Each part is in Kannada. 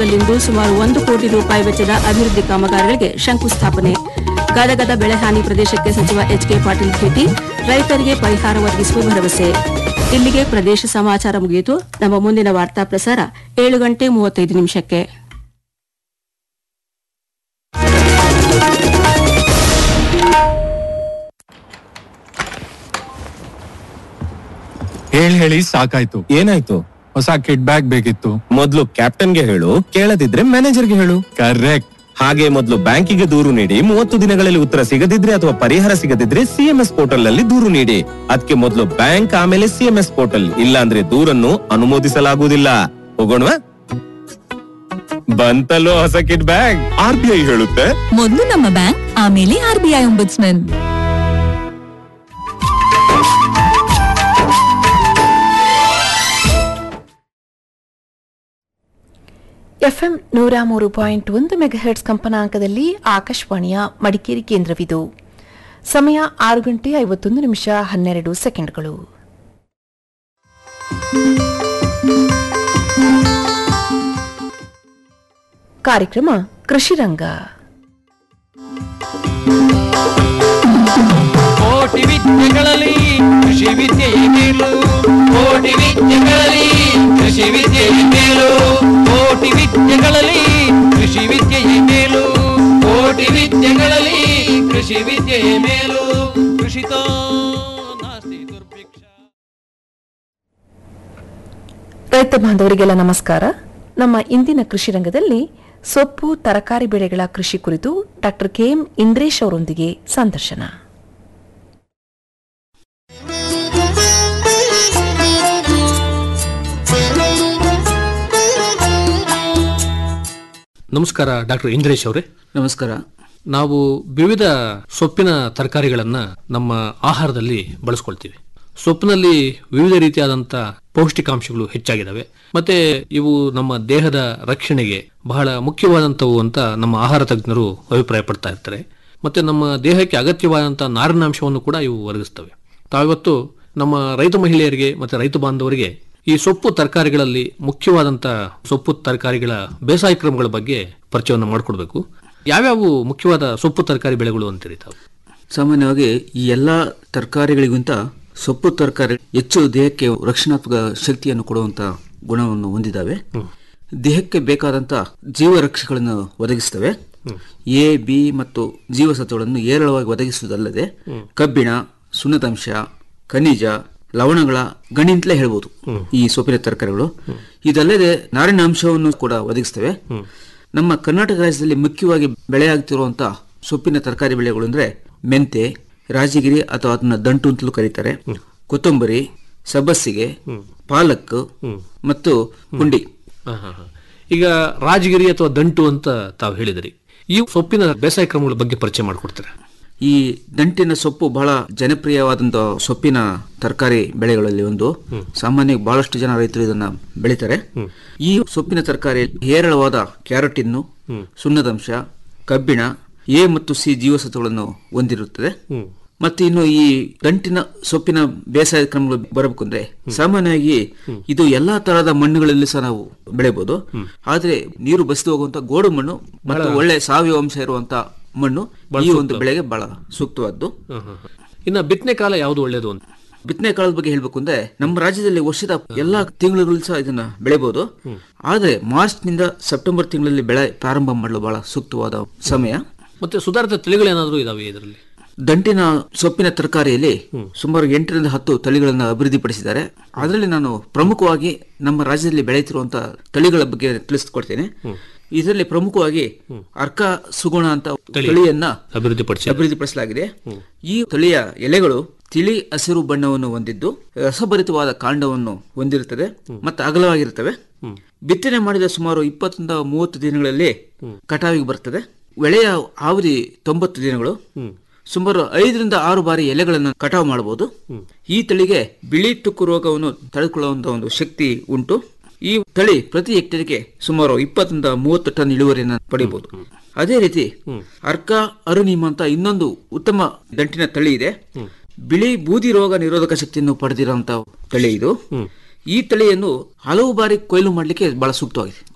ತಾಲೂಕಲ್ಲಿಂದು ಸುಮಾರು ಒಂದು ಕೋಟಿ ರೂಪಾಯಿ ವೆಚ್ಚದ ಅಭಿವೃದ್ಧಿ ಕಾಮಗಾರಿಗಳಿಗೆ ಶಂಕುಸ್ಥಾಪನೆ ಗದಗದ ಬೆಳೆಹಾನಿ ಪ್ರದೇಶಕ್ಕೆ ಸಚಿವ ಎಚ್ ಕೆ ಪಾಟೀಲ್ ಭೇಟಿ ರೈತರಿಗೆ ಪರಿಹಾರ ಒದಗಿಸುವ ಭರವಸೆ ಇಲ್ಲಿಗೆ ಪ್ರದೇಶ ಸಮಾಚಾರ ಮುಗಿಯಿತು ನಮ್ಮ ಮುಂದಿನ ವಾರ್ತಾ ಪ್ರಸಾರ ಏಳು ಗಂಟೆ ಮೂವತ್ತೈದು ನಿಮಿಷಕ್ಕೆ ಹೇಳಿ ಹೇಳಿ ಸಾಕಾಯ್ತು ಏನಾಯ್ತು ಹೊಸ ಕಿಡ್ ಬ್ಯಾಗ್ ಬೇಕಿತ್ತು ಮೊದ್ಲು ಕ್ಯಾಪ್ಟನ್ಗೆ ಹೇಳು ಕೇಳದಿದ್ರೆ ಮ್ಯಾನೇಜರ್ಗೆ ಹೇಳು ಕರೆಕ್ಟ್ ಹಾಗೆ ಮೊದಲು ಬ್ಯಾಂಕಿಗೆ ದೂರು ನೀಡಿ ಮೂವತ್ತು ದಿನಗಳಲ್ಲಿ ಉತ್ತರ ಸಿಗದಿದ್ರೆ ಅಥವಾ ಪರಿಹಾರ ಸಿಗದಿದ್ರೆ ಸಿಎಂಎಸ್ ಪೋರ್ಟಲ್ ನಲ್ಲಿ ದೂರು ನೀಡಿ ಅದಕ್ಕೆ ಮೊದಲು ಬ್ಯಾಂಕ್ ಆಮೇಲೆ ಸಿಎಂಎಸ್ ಪೋರ್ಟಲ್ ಇಲ್ಲ ಅಂದ್ರೆ ದೂರನ್ನು ಅನುಮೋದಿಸಲಾಗುವುದಿಲ್ಲ ಹೋಗೋಣವಾ ಬಂತಲ್ಲೋ ಹೊಸ kid bag R B I ಹೇಳುತ್ತೆ ಮೊದಲು ನಮ್ಮ ಬ್ಯಾಂಕ್ ಆಮೇಲೆ R B I ombudsman FM ನೂರ ಮೂರು ಪಾಯಿಂಟ್ ಒಂದು ಮೆಗಾಹೆಟ್ಸ್ ಕಂಪನಾಂಕದಲ್ಲಿ ಆಕಾಶವಾಣಿಯ ಮಡಿಕೇರಿ ಕೇಂದ್ರವಿದು ಸಮಯ ಆರು ಗಂಟೆ ಐವತ್ತೊಂದು ನಿಮಿಷ ಹನ್ನೆರಡು ಸೆಕೆಂಡ್ಗಳು ಕಾರ್ಯಕ್ರಮ ಕೃಷಿರಂಗ ಕೋಟಿ ವಿದ್ಯೆಗಳಲ್ಲಿ ಕೃಷಿ ವಿದ್ಯೆಯೇ ಮೇಲು ಕೋಟಿ ವಿದ್ಯೆಗಳಲ್ಲಿ ಕೃಷಿ ವಿದ್ಯೆಯೇ ಮೇಲು ಕೋಟಿ ವಿದ್ಯೆಗಳಲ್ಲಿ ಕೃಷಿ ವಿದ್ಯೆಯೇ ಮೇಲು ಕೋಟಿ ವಿದ್ಯೆಗಳಲ್ಲಿ ಕೃಷಿ ವಿದ್ಯೆಯೇ ಮೇಲು ಕೃಷಿತೋ ನಾಸ್ತಿ ದುರ್ಭಿಕ್ಷ ರೈತ ಬಾಂಧವರಿಗೆಲ್ಲ ನಮಸ್ಕಾರ ನಮ್ಮ ಇಂದಿನ ಕೃಷಿ ರಂಗದಲ್ಲಿ ಸೊಪ್ಪು ತರಕಾರಿ ಬೆಳೆಗಳ ಕೃಷಿ ಕುರಿತು ಡಾಕ್ಟರ್ ಕೆಎಂ ಇಂದ್ರೇಶ್ ಅವರೊಂದಿಗೆ ಸಂದರ್ಶನ ನಮಸ್ಕಾರ ಡಾಕ್ಟರ್ ಇಂದ್ರೇಶ್ ಅವರೇ ನಮಸ್ಕಾರ ನಾವು ವಿವಿಧ ಸೊಪ್ಪಿನ ತರಕಾರಿಗಳನ್ನ ನಮ್ಮ ಆಹಾರದಲ್ಲಿ ಬಳಸ್ಕೊಳ್ತೀವಿ ಸೊಪ್ಪಿನಲ್ಲಿ ವಿವಿಧ ರೀತಿಯಾದಂಥ ಪೌಷ್ಟಿಕಾಂಶಗಳು ಹೆಚ್ಚಾಗಿದ್ದಾವೆ ಮತ್ತೆ ಇವು ನಮ್ಮ ದೇಹದ ರಕ್ಷಣೆಗೆ ಬಹಳ ಮುಖ್ಯವಾದಂಥವು ಅಂತ ನಮ್ಮ ಆಹಾರ ತಜ್ಞರು ಅಭಿಪ್ರಾಯ ಪಡ್ತಾ ಇರ್ತಾರೆ ಮತ್ತೆ ನಮ್ಮ ದೇಹಕ್ಕೆ ಅಗತ್ಯವಾದಂಥ ನಾರಿನಾಂಶವನ್ನು ಕೂಡ ಇವು ಒದಗಿಸ್ತವೆ ತಾವಿವತ್ತು ನಮ್ಮ ರೈತ ಮಹಿಳೆಯರಿಗೆ ಮತ್ತೆ ರೈತ ಬಾಂಧವರಿಗೆ ಈ ಸೊಪ್ಪು ತರಕಾರಿಗಳಲ್ಲಿ ಮುಖ್ಯವಾದಂಥ ಸೊಪ್ಪು ತರಕಾರಿಗಳ ಬೇಸಾಯ ಕ್ರಮಗಳ ಬಗ್ಗೆ ಪರಿಚಯವನ್ನು ಮಾಡಿಕೊಡ್ಬೇಕು ಯಾವ್ಯಾವು ಮುಖ್ಯವಾದ ಸೊಪ್ಪು ತರಕಾರಿ ಬೆಳೆಗಳು ಅಂತೀರಿ ತಾವು ಸಾಮಾನ್ಯವಾಗಿ ಈ ಎಲ್ಲ ತರಕಾರಿಗಳಿಗಿಂತ ಸೊಪ್ಪು ತರಕಾರಿ ಹೆಚ್ಚು ದೇಹಕ್ಕೆ ರಕ್ಷಣಾತ್ಮಕ ಶಕ್ತಿಯನ್ನು ಕೊಡುವಂತ ಗುಣವನ್ನು ಹೊಂದಿದ್ದಾವೆ ದೇಹಕ್ಕೆ ಬೇಕಾದಂತ ಜೀವರಕ್ಷೆಗಳನ್ನು ಒದಗಿಸ್ತವೆ ಎ ಬಿ ಮತ್ತು ಜೀವಸತ್ವಗಳನ್ನು ಹೇರಳವಾಗಿ ಒದಗಿಸುವುದಲ್ಲದೆ ಕಬ್ಬಿಣ ಸುಣ್ಣದಂಶ ಖನಿಜ ಲವಣಗಳ ಗಣಿ ಅಂತಲೇ ಹೇಳ್ಬೋದು ಈ ಸೊಪ್ಪಿನ ತರಕಾರಿಗಳು ಇದಲ್ಲದೆ ನಾರಿನಾಂಶವನ್ನು ಕೂಡ ಒದಗಿಸ್ತವೆ ನಮ್ಮ ಕರ್ನಾಟಕ ರಾಜ್ಯದಲ್ಲಿ ಮುಖ್ಯವಾಗಿ ಬೆಳೆಯಾಗ್ತಿರುವಂತಹ ಸೊಪ್ಪಿನ ತರಕಾರಿ ಬೆಳೆಗಳು ಅಂದ್ರೆ ಮೆಂತೆ ರಾಜಗಿರಿ ಅಥವಾ ಅದನ್ನ ದಂಟು ಅಂತಲೂ ಕರೀತಾರೆ ಕೊತ್ತಂಬರಿ ಸಬ್ಬಸ್ಸಿಗೆ ಪಾಲಕ್ ಮತ್ತು ಪುಂಡಿ ಹಾ, ಹಾ, ಹಾ. ಈಗ ರಾಜಗಿರಿ ಅಥವಾ ದಂಟು ಅಂತ ತಾವು ಹೇಳಿದಿರಿ ಈ ಸೊಪ್ಪಿನ ಬೇಸಾಯ ಕ್ರಮಗಳ ಬಗ್ಗೆ ಪರಿಚಯ ಮಾಡಿಕೊಡ್ತೀರಾ ಈ ದಂಟಿನ ಸೊಪ್ಪು ಬಹಳ ಜನಪ್ರಿಯವಾದಂತಹ ಸೊಪ್ಪಿನ ತರಕಾರಿ ಬೆಳೆಗಳಲ್ಲಿ ಒಂದು ಸಾಮಾನ್ಯ ಬಹಳಷ್ಟು ಜನ ರೈತರು ಇದನ್ನ ಬೆಳೀತಾರೆ ಈ ಸೊಪ್ಪಿನ ತರಕಾರಿ ಹೇರಳವಾದ ಕ್ಯಾರಟಿನ್ನು ಸುಣ್ಣದಂಶ ಕಬ್ಬಿಣ ಎ ಮತ್ತು ಸಿ ಜೀವಸತ್ವಗಳನ್ನು ಹೊಂದಿರುತ್ತದೆ ಮತ್ತೆ ಇನ್ನು ಈ ದಂಟಿನ ಸೊಪ್ಪಿನ ಬೇಸಾಯ ಕ್ರಮಗಳು ಬರಬೇಕು ಅಂದ್ರೆ ಸಾಮಾನ್ಯವಾಗಿ ಇದು ಎಲ್ಲಾ ತರಹದ ಮಣ್ಣುಗಳಲ್ಲಿ ಸಹ ನಾವು ಬೆಳೆಯಬಹುದು ಆದ್ರೆ ನೀರು ಬಸಿದು ಹೋಗುವಂತ ಗೋಡು ಮಣ್ಣು ಮತ್ತು ಒಳ್ಳೆ ಸಾವಯವ ಅಂಶ ಇರುವಂತ ಮಣ್ಣು ಈ ಒಂದು ಬೆಳೆಗೆ ಬಹಳ ಸೂಕ್ತವಾದ್ದು ಹಾ, ಹಾ, ಹಾ. ಇನ್ನ ಬಿತ್ತನೆ ಕಾಲ ಯಾವುದು ಒಳ್ಳೆಯದು ಅಂತ ಬಿತ್ತನೆ ಕಾಲದ ಬಗ್ಗೆ ಹೇಳ್ಬೇಕು ಅಂದ್ರೆ ನಮ್ಮ ರಾಜ್ಯದಲ್ಲಿ ವರ್ಷದ ಎಲ್ಲಾ ತಿಂಗಳುಗಳು ಸಹ ಇದನ್ನ ಬೆಳೆಬಹುದು ಆದ್ರೆ ಮಾರ್ಚ್ ನಿಂದ ಸೆಪ್ಟೆಂಬರ್ ತಿಂಗಳಲ್ಲಿ ಬೆಳೆ ಪ್ರಾರಂಭ ಮಾಡಲು ಬಹಳ ಸೂಕ್ತವಾದ ಸಮಯ ಮತ್ತೆ ಸುಧಾರಿತ ತಳಿಗಳೇನಾದರೂ ಇದಾವೆ ಇದರಲ್ಲಿ ದಂಟಿನ ಸೊಪ್ಪಿನ ತರಕಾರಿಯಲ್ಲಿ ಸುಮಾರು ಎಂಟರಿಂದ ಹತ್ತು ತಳಿಗಳನ್ನು ಅಭಿವೃದ್ಧಿಪಡಿಸಿದ್ದಾರೆ ಅದರಲ್ಲಿ ನಾನು ಪ್ರಮುಖವಾಗಿ ನಮ್ಮ ರಾಜ್ಯದಲ್ಲಿ ಬೆಳೆಯುತ್ತಿರುವಂತಹ ತಳಿಗಳ ಬಗ್ಗೆ ತಿಳಿಸ್ಕೊಡ್ತೇನೆ ಇದರಲ್ಲಿ ಪ್ರಮುಖವಾಗಿ ಅರ್ಕ ಸುಗುಣ ಅಂತ ತಳಿಯನ್ನ ಅಭಿವೃದ್ಧಿಪಡಿಸಿ ಅಭಿವೃದ್ಧಿಪಡಿಸಲಾಗಿದೆ ಈ ತಳಿಯ ಎಲೆಗಳು ತಿಳಿ ಹಸಿರು ಬಣ್ಣವನ್ನು ಹೊಂದಿದ್ದು ರಸಭರಿತವಾದ ಕಾಂಡವನ್ನು ಹೊಂದಿರುತ್ತದೆ ಮತ್ತು ಅಗಲವಾಗಿರುತ್ತವೆ ಬಿತ್ತನೆ ಮಾಡಿದ ಸುಮಾರು ಇಪ್ಪತ್ತರಿಂದ ಮೂವತ್ತು ದಿನಗಳಲ್ಲಿ ಕಟಾವಿಗೆ ಬರ್ತದೆ ಬೆಳೆಯ ಅವಧಿ ತೊಂಬತ್ತು ದಿನಗಳು ಸುಮಾರು ಐದರಿಂದ ಆರು ಬಾರಿ ಎಲೆಗಳನ್ನು ಕಟಾವು ಮಾಡಬಹುದು ಈ ತಳಿಗೆ ಬಿಳಿ ತುಕ್ಕು ರೋಗವನ್ನು ತಡೆದುಕೊಳ್ಳುವಂತಹ ಒಂದು ಶಕ್ತಿ ಉಂಟು ಈ ತಳಿ ಪ್ರತಿ ಹೆಕ್ಟೇರ್ಗೆ ಸುಮಾರು ಇಪ್ಪತ್ತರಿಂದ ಮೂವತ್ತು ಟನ್ ಇಳುವರಿಯನ್ನು ಪಡೆಯಬಹುದು ಅದೇ ರೀತಿ ಅರ್ಕ ಅರುಣಿಮ್ ಅಂತ ಇನ್ನೊಂದು ಉತ್ತಮ ದಂಟಿನ ತಳಿ ಇದೆ ಬಿಳಿ ಬೂದಿ ರೋಗ ನಿರೋಧಕ ಶಕ್ತಿಯನ್ನು ಪಡೆದಿರುವಂತಹ ತಳಿ ಇದು ಈ ತಳಿಯನ್ನು ಹಲವು ಬಾರಿ ಕೊಯ್ಲು ಮಾಡಲಿಕ್ಕೆ ಬಹಳ ಸೂಕ್ತವಾಗಿದೆ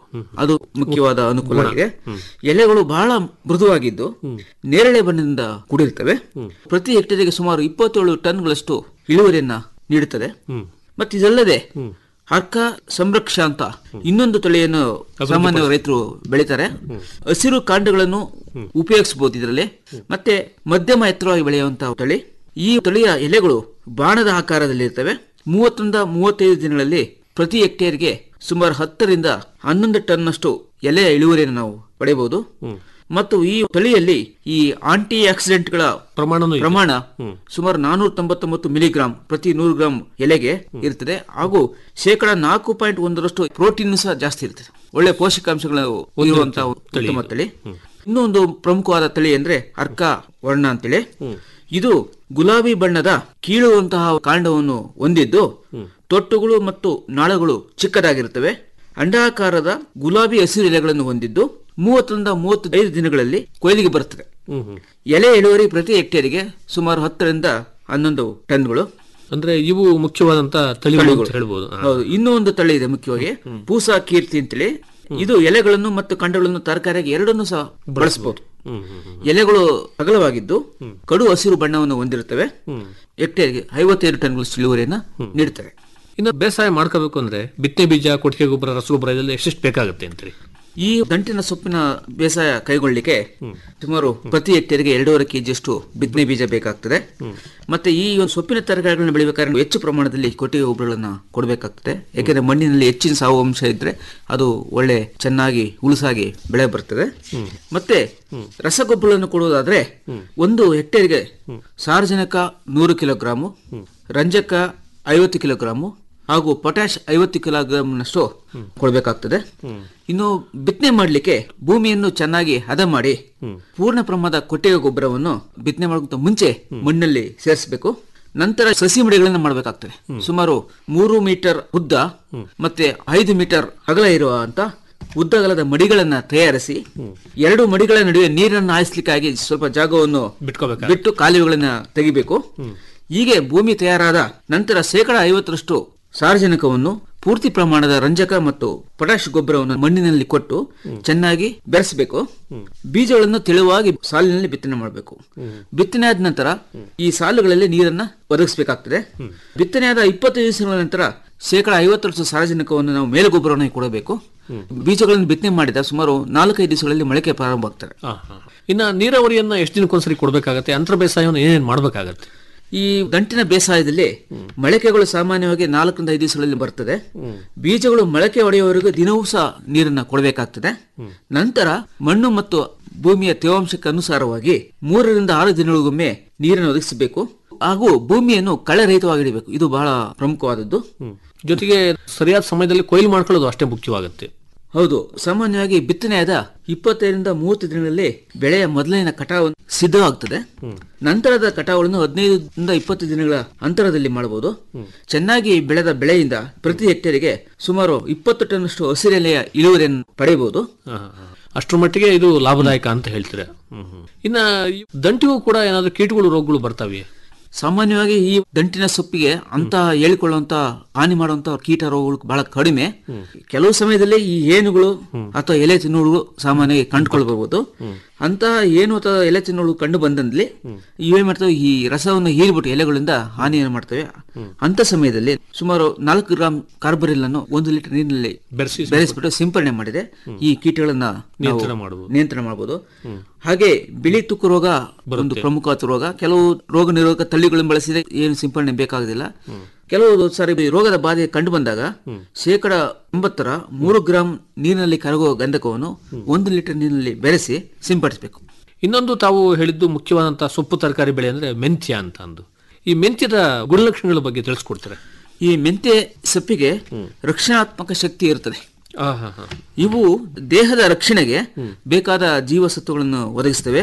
ಅದು ಮುಖ್ಯವಾದ ಅನುಕೂಲ ಆಗಿದೆ ಎಲೆಗಳು ಬಹಳ ಮೃದುವಾಗಿದ್ದು ನೇರಳೆ ಬಣ್ಣದಿಂದ ಕೂಡಿರ್ತವೆ ಪ್ರತಿ ಹೆಕ್ಟೇರಿಗೆ ಸುಮಾರು ಇಪ್ಪತ್ತೇಳು ಟನ್ಗಳಷ್ಟು ಇಳುವರಿಯನ್ನ ನೀಡುತ್ತದೆ ಮತ್ತೆ ಇದಲ್ಲದೆ ಅರ್ಕ ಸಂರಕ್ಷ ಅಂತ ಇನ್ನೊಂದು ತಳಿಯನ್ನು ಸಾಮಾನ್ಯ ರೈತರು ಬೆಳೀತಾರೆ ಹಸಿರು ಕಾಂಡಗಳನ್ನು ಉಪಯೋಗಿಸಬಹುದು ಇದರಲ್ಲಿ ಮತ್ತೆ ಮಧ್ಯಮ ಎತ್ತರವಾಗಿ ಬೆಳೆಯುವಂತಹ ತಳಿ ಈ ತಳಿಯ ಎಲೆಗಳು ಬಾಣದ ಆಕಾರದಲ್ಲಿರ್ತವೆ ಮೂವತ್ತರಿಂದ ಮೂವತ್ತೈದು ದಿನಗಳಲ್ಲಿ ಪ್ರತಿ ಹೆಕ್ಟೇರ್ಗೆ ಸುಮಾರು ಹತ್ತರಿಂದ ಹನ್ನೊಂದು ಟನ್ನಷ್ಟು ಎಲೆಯ ಇಳುವರಿಯನ್ನು ನಾವು ಪಡೆಯಬಹುದು ಮತ್ತು ಈ ತಳಿಯಲ್ಲಿ ಈ ಆಂಟಿ ಆಕ್ಸಿಡೆಂಟ್ಗಳ ಪ್ರಮಾಣನೂ ಇದೆ. ಪ್ರಮಾಣ ಸುಮಾರು ನಾನೂರ ತೊಂಬತ್ತೊಂಬತ್ತು ಮಿಲಿಗ್ರಾಂ ಪ್ರತಿ ನೂರು ಗ್ರಾಂ ಎಲೆಗೆ ಇರ್ತದೆ ಹಾಗೂ ಶೇಕಡ ನಾಲ್ಕು ಪಾಯಿಂಟ್ ಒಂದರಷ್ಟು ಪ್ರೋಟೀನ್ ಸಹ ಜಾಸ್ತಿ ಇರ್ತದೆ ಒಳ್ಳೆ ಪೋಷಕಾಂಶಗಳು ಇರುವಂತಹ ಉತ್ತಮ ತಳಿ ಇನ್ನೊಂದು ಪ್ರಮುಖವಾದ ತಳಿ ಅಂದ್ರೆ ಅರ್ಕ ವರ್ಣ ಅಂತೇಳಿ ಇದು ಗುಲಾಬಿ ಬಣ್ಣದ ಕೀಳುವಂತಹ ಕಾಂಡವನ್ನು ಹೊಂದಿದ್ದು ತೊಟ್ಟುಗಳು ಮತ್ತು ನಾಳಗಳು ಚಿಕ್ಕದಾಗಿರುತ್ತವೆ ಅಂಡಾಕಾರದ ಗುಲಾಬಿ ಹಸಿರು ಎಲೆಗಳನ್ನು ಹೊಂದಿದ್ದು ಮೂವತ್ತರಿಂದ ಮೂವತ್ತೈದು ದಿನಗಳಲ್ಲಿ ಕೊಯ್ಲಿಗೆ ಬರುತ್ತದೆ ಎಲೆ ಇಳುವರಿ ಪ್ರತಿ ಹೆಕ್ಟೇರಿಗೆ ಸುಮಾರು ಹತ್ತರಿಂದ ಹನ್ನೊಂದು ಟನ್ಗಳು ಅಂದ್ರೆ ಇವು ಮುಖ್ಯವಾದಂತ ತಳಿಗಳು ಅಂತ ಹೇಳ್ಬೋದು ಆ. ಹೌದು ಇನ್ನೂ ಒಂದು ತಳಿ ಇದೆ ಮುಖ್ಯವಾಗಿ ಪೂಸಾ ಕೀರ್ತಿ ಅಂತೇಳಿ ಇದು ಎಲೆಗಳನ್ನು ಮತ್ತು ಕಾಂಡಗಳನ್ನು ತರಕಾರಿಯಾಗಿ ಎರಡನ್ನೂ ಸಹ ಬಳಸಬಹುದು ಎಲೆಗಳು ಅಗಲವಾಗಿದ್ದು ಕಡು ಹಸಿರು ಬಣ್ಣವನ್ನು ಹೊಂದಿರುತ್ತವೆ ಹೆಕ್ಟೇರ್ಗೆ ಐವತ್ತೈದು ಟನ್ಗಳಷ್ಟು ಇಳುವರಿಯನ್ನ ನೀಡುತ್ತವೆ ಇನ್ನು ಬೇಸಾಯ ಮಾಡ್ಕೋಬೇಕು ಅಂದ್ರೆ ಬಿತ್ತನೆ ಬೀಜ ಕೊಟ್ಟಿಗೆ ಗೊಬ್ಬರ ರಸಗೊಬ್ಬರ ಇದೆಲ್ಲ ಎಷ್ಟೆಷ್ಟು ಬೇಕಾಗುತ್ತೆ ಅಂತೀರಿ ಈ ದಂಟಿನ ಸೊಪ್ಪಿನ ಬೇಸಾಯ ಕೈಗೊಳ್ಳಿಕ್ಕೆ ಸುಮಾರು ಪ್ರತಿ ಹೆಕ್ಟೇರ್ಗೆ ಎರಡೂವರೆ ಕೆಜಿಯಷ್ಟು ಬಿತ್ತನೆ ಬೀಜ ಬೇಕಾಗ್ತದೆ ಮತ್ತೆ ಈ ಒಂದು ಸೊಪ್ಪಿನ ತರಕಾರಿಗಳನ್ನು ಬೆಳಿಬೇಕಾದ್ರೆ ಹೆಚ್ಚು ಪ್ರಮಾಣದಲ್ಲಿ ಕೊಟ್ಟಿಗೆ ಗೊಬ್ಬರಗಳನ್ನ ಕೊಡಬೇಕಾಗ್ತದೆ ಯಾಕೆಂದ್ರೆ ಮಣ್ಣಿನಲ್ಲಿ ಹೆಚ್ಚಿನ ಸಾವು ಅಂಶ ಇದ್ರೆ ಅದು ಒಳ್ಳೆ ಚೆನ್ನಾಗಿ ಉಳುಸಾಗಿ ಬೆಳೆ ಬರ್ತದೆ ಮತ್ತೆ ರಸಗೊಬ್ಬರಗಳನ್ನು ಕೊಡುವುದಾದ್ರೆ ಒಂದು ಹೆಕ್ಟೇರ್ಗೆ ಸಾರಜನಕ ನೂರು ಕಿಲೋಗ್ರಾಮು ರಂಜಕ ಐವತ್ತು ಕಿಲೋಗ್ರಾಮು ಹಾಗೂ ಪೊಟ್ಯಾಶ್ ಐವತ್ತು ಕಿಲೋಗ್ರಾಮ್ನಷ್ಟು ಕೊಡಬೇಕಾಗ್ತದೆ ಇನ್ನು ಬಿತ್ತನೆ ಮಾಡಲಿಕ್ಕೆ ಭೂಮಿಯನ್ನು ಚೆನ್ನಾಗಿ ಹದ ಮಾಡಿ ಪೂರ್ಣ ಪ್ರಮಾಣದ ಕೊಟ್ಟಿಗೆ ಗೊಬ್ಬರವನ್ನು ಬಿತ್ತನೆ ಮಾಡೋಕ್ಕಿಂತ ಮುಂಚೆ ಮಣ್ಣಲ್ಲಿ ಸೇರಿಸಬೇಕು ನಂತರ ಸಸಿ ಮಡಿಗಳನ್ನ ಮಾಡಬೇಕಾಗ್ತದೆ ಸುಮಾರು ಮೂರು ಮೀಟರ್ ಉದ್ದ ಮತ್ತೆ ಐದು ಮೀಟರ್ ಅಗಲ ಇರುವಂತ ಉದ್ದಗಲದ ಮಡಿಗಳನ್ನ ತಯಾರಿಸಿ ಎರಡು ಮಡಿಗಳ ನಡುವೆ ನೀರನ್ನು ಹಾಯಿಸ್ಲಿಕ್ಕಾಗಿ ಸ್ವಲ್ಪ ಜಾಗವನ್ನು ಬಿಟ್ಕೋಬೇಕಾಗುತ್ತೆ. ಬಿಟ್ಟು ಕಾಲುವೆಗಳನ್ನ ತೆಗಿಬೇಕು ಹೀಗೆ ಭೂಮಿ ತಯಾರಾದ ನಂತರ ಶೇಕಡ ಐವತ್ತರಷ್ಟು ಸಾರಜನಕವನ್ನು ಪೂರ್ತಿ ಪ್ರಮಾಣದ ರಂಜಕ ಮತ್ತು ಪೊಟ್ಯಾಶ್ ಗೊಬ್ಬರವನ್ನು ಮಣ್ಣಿನಲ್ಲಿ ಕೊಟ್ಟು ಚೆನ್ನಾಗಿ ಬೆರೆಸಬೇಕು ಬೀಜಗಳನ್ನು ತೆಳುವಾಗಿ ಸಾಲಿನಲ್ಲಿ ಬಿತ್ತನೆ ಮಾಡಬೇಕು ಬಿತ್ತನೆ ಆದ ನಂತರ ಈ ಸಾಲುಗಳಲ್ಲಿ ನೀರನ್ನ ಒದಗಿಸಬೇಕಾಗ್ತದೆ ಬಿತ್ತನೆ ಆದ ಇಪ್ಪತ್ತೈದು ದಿವಸಗಳ ನಂತರ ಶೇಕಡ ಐವತ್ತರಷ್ಟು ಸಾರಜನಕವನ್ನು ನಾವು ಮೇಲುಗೊಬ್ಬರವನ್ನು ಕೊಡಬೇಕು ಬೀಜಗಳನ್ನು ಬಿತ್ತನೆ ಮಾಡಿದ ಸುಮಾರು ನಾಲ್ಕೈದು ದಿವಸಗಳಲ್ಲಿ ಮೊಳಕೆ ಪ್ರಾರಂಭ ಆಗ್ತದೆ ಆ, ಆ. ಇನ್ನ ನೀರಾವರಿಯನ್ನ ಎಷ್ಟು ದಿನಕ್ಕೊಂದ್ಸರಿ ಕೊಡ್ಬೇಕಾಗತ್ತೆ ಅಂತರ ಬೇಸಾಯವನ್ನು ಏನೇನ್ ಮಾಡ್ಬೇಕಾಗತ್ತೆ ಈ ದಂಟಿನ ಬೇಸಾಯದಲ್ಲಿ ಮೊಳಕೆಗಳು ಸಾಮಾನ್ಯವಾಗಿ ನಾಲ್ಕರಿಂದ ಐದು ದಿವಸಗಳಲ್ಲಿ ಬರ್ತದೆ ಬೀಜಗಳು ಮೊಳಕೆ ಹೊಡೆಯುವವರೆಗೂ ದಿನವೂ ಸಹ ನೀರನ್ನ ಕೊಡಬೇಕಾಗ್ತದೆ ನಂತರ ಮಣ್ಣು ಮತ್ತು ಭೂಮಿಯ ತೇವಾಂಶಕ್ಕೆ ಅನುಸಾರವಾಗಿ ಮೂರರಿಂದ ಆರು ದಿನಗಳಿಗೊಮ್ಮೆ ನೀರನ್ನು ಒದಗಿಸಬೇಕು ಹಾಗೂ ಭೂಮಿಯನ್ನು ಕಳೆರಹಿತವಾಗಿಡಬೇಕು ಇದು ಬಹಳ ಪ್ರಮುಖವಾದದ್ದು ಜೊತೆಗೆ ಸರಿಯಾದ ಸಮಯದಲ್ಲಿ ಕೊಯ್ಲು ಮಾಡ್ಕೊಳ್ಳೋದು ಅಷ್ಟೇ ಮುಖ್ಯವಾಗುತ್ತೆ ಹೌದು ಸಾಮಾನ್ಯವಾಗಿ ಬಿತ್ತನೆಯಾದ ಇಪ್ಪತ್ತೈದರಿಂದ ಮೂವತ್ತು ದಿನಗಳಲ್ಲಿ ಬೆಳೆಯ ಮೊದಲನೇ ಕಟಾವು ಸಿದ್ಧವಾಗ್ತದೆ ನಂತರದ ಕಟಾವುಗಳನ್ನು ಹದಿನೈದರಿಂದ ಇಪ್ಪತ್ತು ದಿನಗಳ ಅಂತರದಲ್ಲಿ ಮಾಡಬಹುದು ಚೆನ್ನಾಗಿ ಬೆಳೆದ ಬೆಳೆಯಿಂದ ಪ್ರತಿ ಹೆಕ್ಟೇರಿಗೆ ಸುಮಾರು ಇಪ್ಪತ್ತು ಟನ್ನಷ್ಟು ಹಸಿರೆಲೆಯ ಇಳುವರಿಯನ್ನು ಪಡೆಯಬಹುದು ಆ, ಆ. ಅಷ್ಟ್ರ ಮಟ್ಟಿಗೆ ಇದು ಲಾಭದಾಯಕ ಅಂತ ಹೇಳ್ತೀರಾ ಹ್ಮ್, ಹ್ಮ್. ಇನ್ನ ಈ ದಂಟಿಗೂ ಕೂಡ ಏನಾದ್ರು ಕೀಟಗಳು ರೋಗಗಳು ಬರ್ತಾವೆ ಸಾಮಾನ್ಯವಾಗಿ ಈ ದಂಟಿನ ಸೊಪ್ಪಿಗೆ ಅಂತ ಹೇಳಿಕೊಳ್ಳುವಂತ ಹಾನಿ ಮಾಡುವಂತ ಕೀಟ ರೋಗಗಳು ಬಹಳ ಕಡಿಮೆ ಕೆಲವು ಸಮಯದಲ್ಲಿ ಈ ಏನುಗಳು ಅಥವಾ ಎಲೆ ತಿನ್ನುಗಳು ಸಾಮಾನ್ಯವಾಗಿ ಕಂಡುಕೊಳ್ಬಹುದು ಅಂತ ಏನು ಅಥವಾ ಎಲೆ ತಿನ್ನುಗಳು ಕಂಡು ಬಂದಲ್ಲಿ ಇವೇನ್ ಮಾಡ್ತವೆ ಈ ರಸವನ್ನು ಹೀರಿಬಿಟ್ಟು ಎಲೆಗಳಿಂದ ಹಾನಿಯನ್ನು ಮಾಡ್ತವೆ ಅಂತ ಸಮಯದಲ್ಲಿ ಸುಮಾರು ನಾಲ್ಕು ಗ್ರಾಂ ಕಾರ್ಬರಿಲ್ ಅನ್ನು ಒಂದು ಲೀಟರ್ ನೀರಿನಲ್ಲಿ ಬೆರೆಸಿ ಬೆರೆಸ್ಬಿಟ್ಟು ಸಿಂಪರಣೆ ಮಾಡಿದೆ ಈ ಕೀಟಗಳನ್ನ ನಾವು ನಿಯಂತ್ರಣ ಮಾಡ್ಬೋದು. ನಿಯಂತ್ರಣ ಮಾಡಬಹುದು ಹಾಗೆ ಬಿಳಿ ತುಕ್ಕು ರೋಗ ಒಂದು ಪ್ರಮುಖವಾದ ರೋಗ ಕೆಲವು ರೋಗ ನಿರೋಧಕ ತಳಿಗಳನ್ನು ಬಳಸಿದ್ರೆ ಏನು ಸಿಂಪರಣೆ ಬೇಕಾಗುದಿಲ್ಲ ಕೆಲವು ಸಾರಿ ಈ ರೋಗದ ಬಾಧೆ ಕಂಡು ಬಂದಾಗ ಶೇಕಡ ಒಂಬತ್ತರ ಮೂರು ಗ್ರಾಂ ನೀರಿನಲ್ಲಿ ಕರಗುವ ಗಂಧಕವನ್ನು ಒಂದು ಲೀಟರ್ ನೀರಿನಲ್ಲಿ ಬೆರೆಸಿ ಸಿಂಪಡಿಸಬೇಕು ಇನ್ನೊಂದು ತಾವು ಹೇಳಿದ್ದು ಮುಖ್ಯವಾದಂತಹ ಸೊಪ್ಪು ತರಕಾರಿ ಬೆಳೆ ಅಂದ್ರೆ ಮೆಂತ್ಯ ಅಂತ ಅಂದು ಈ ಮೆಂತ್ಯದ ಗುಣಲಕ್ಷಣಗಳ ಬಗ್ಗೆ ತಿಳಿಸ್ಕೊಡ್ತಾರೆ ಈ ಮೆಂತೆ ಸೊಪ್ಪಿಗೆ ರಕ್ಷಣಾತ್ಮಕ ಶಕ್ತಿ ಇರುತ್ತದೆ ಆ, ಹಾ, ಹಾ. ಇವು ದೇಹದ ರಕ್ಷಣೆಗೆ ಬೇಕಾದ ಜೀವಸತ್ವಗಳನ್ನು ಒದಗಿಸ್ತವೆ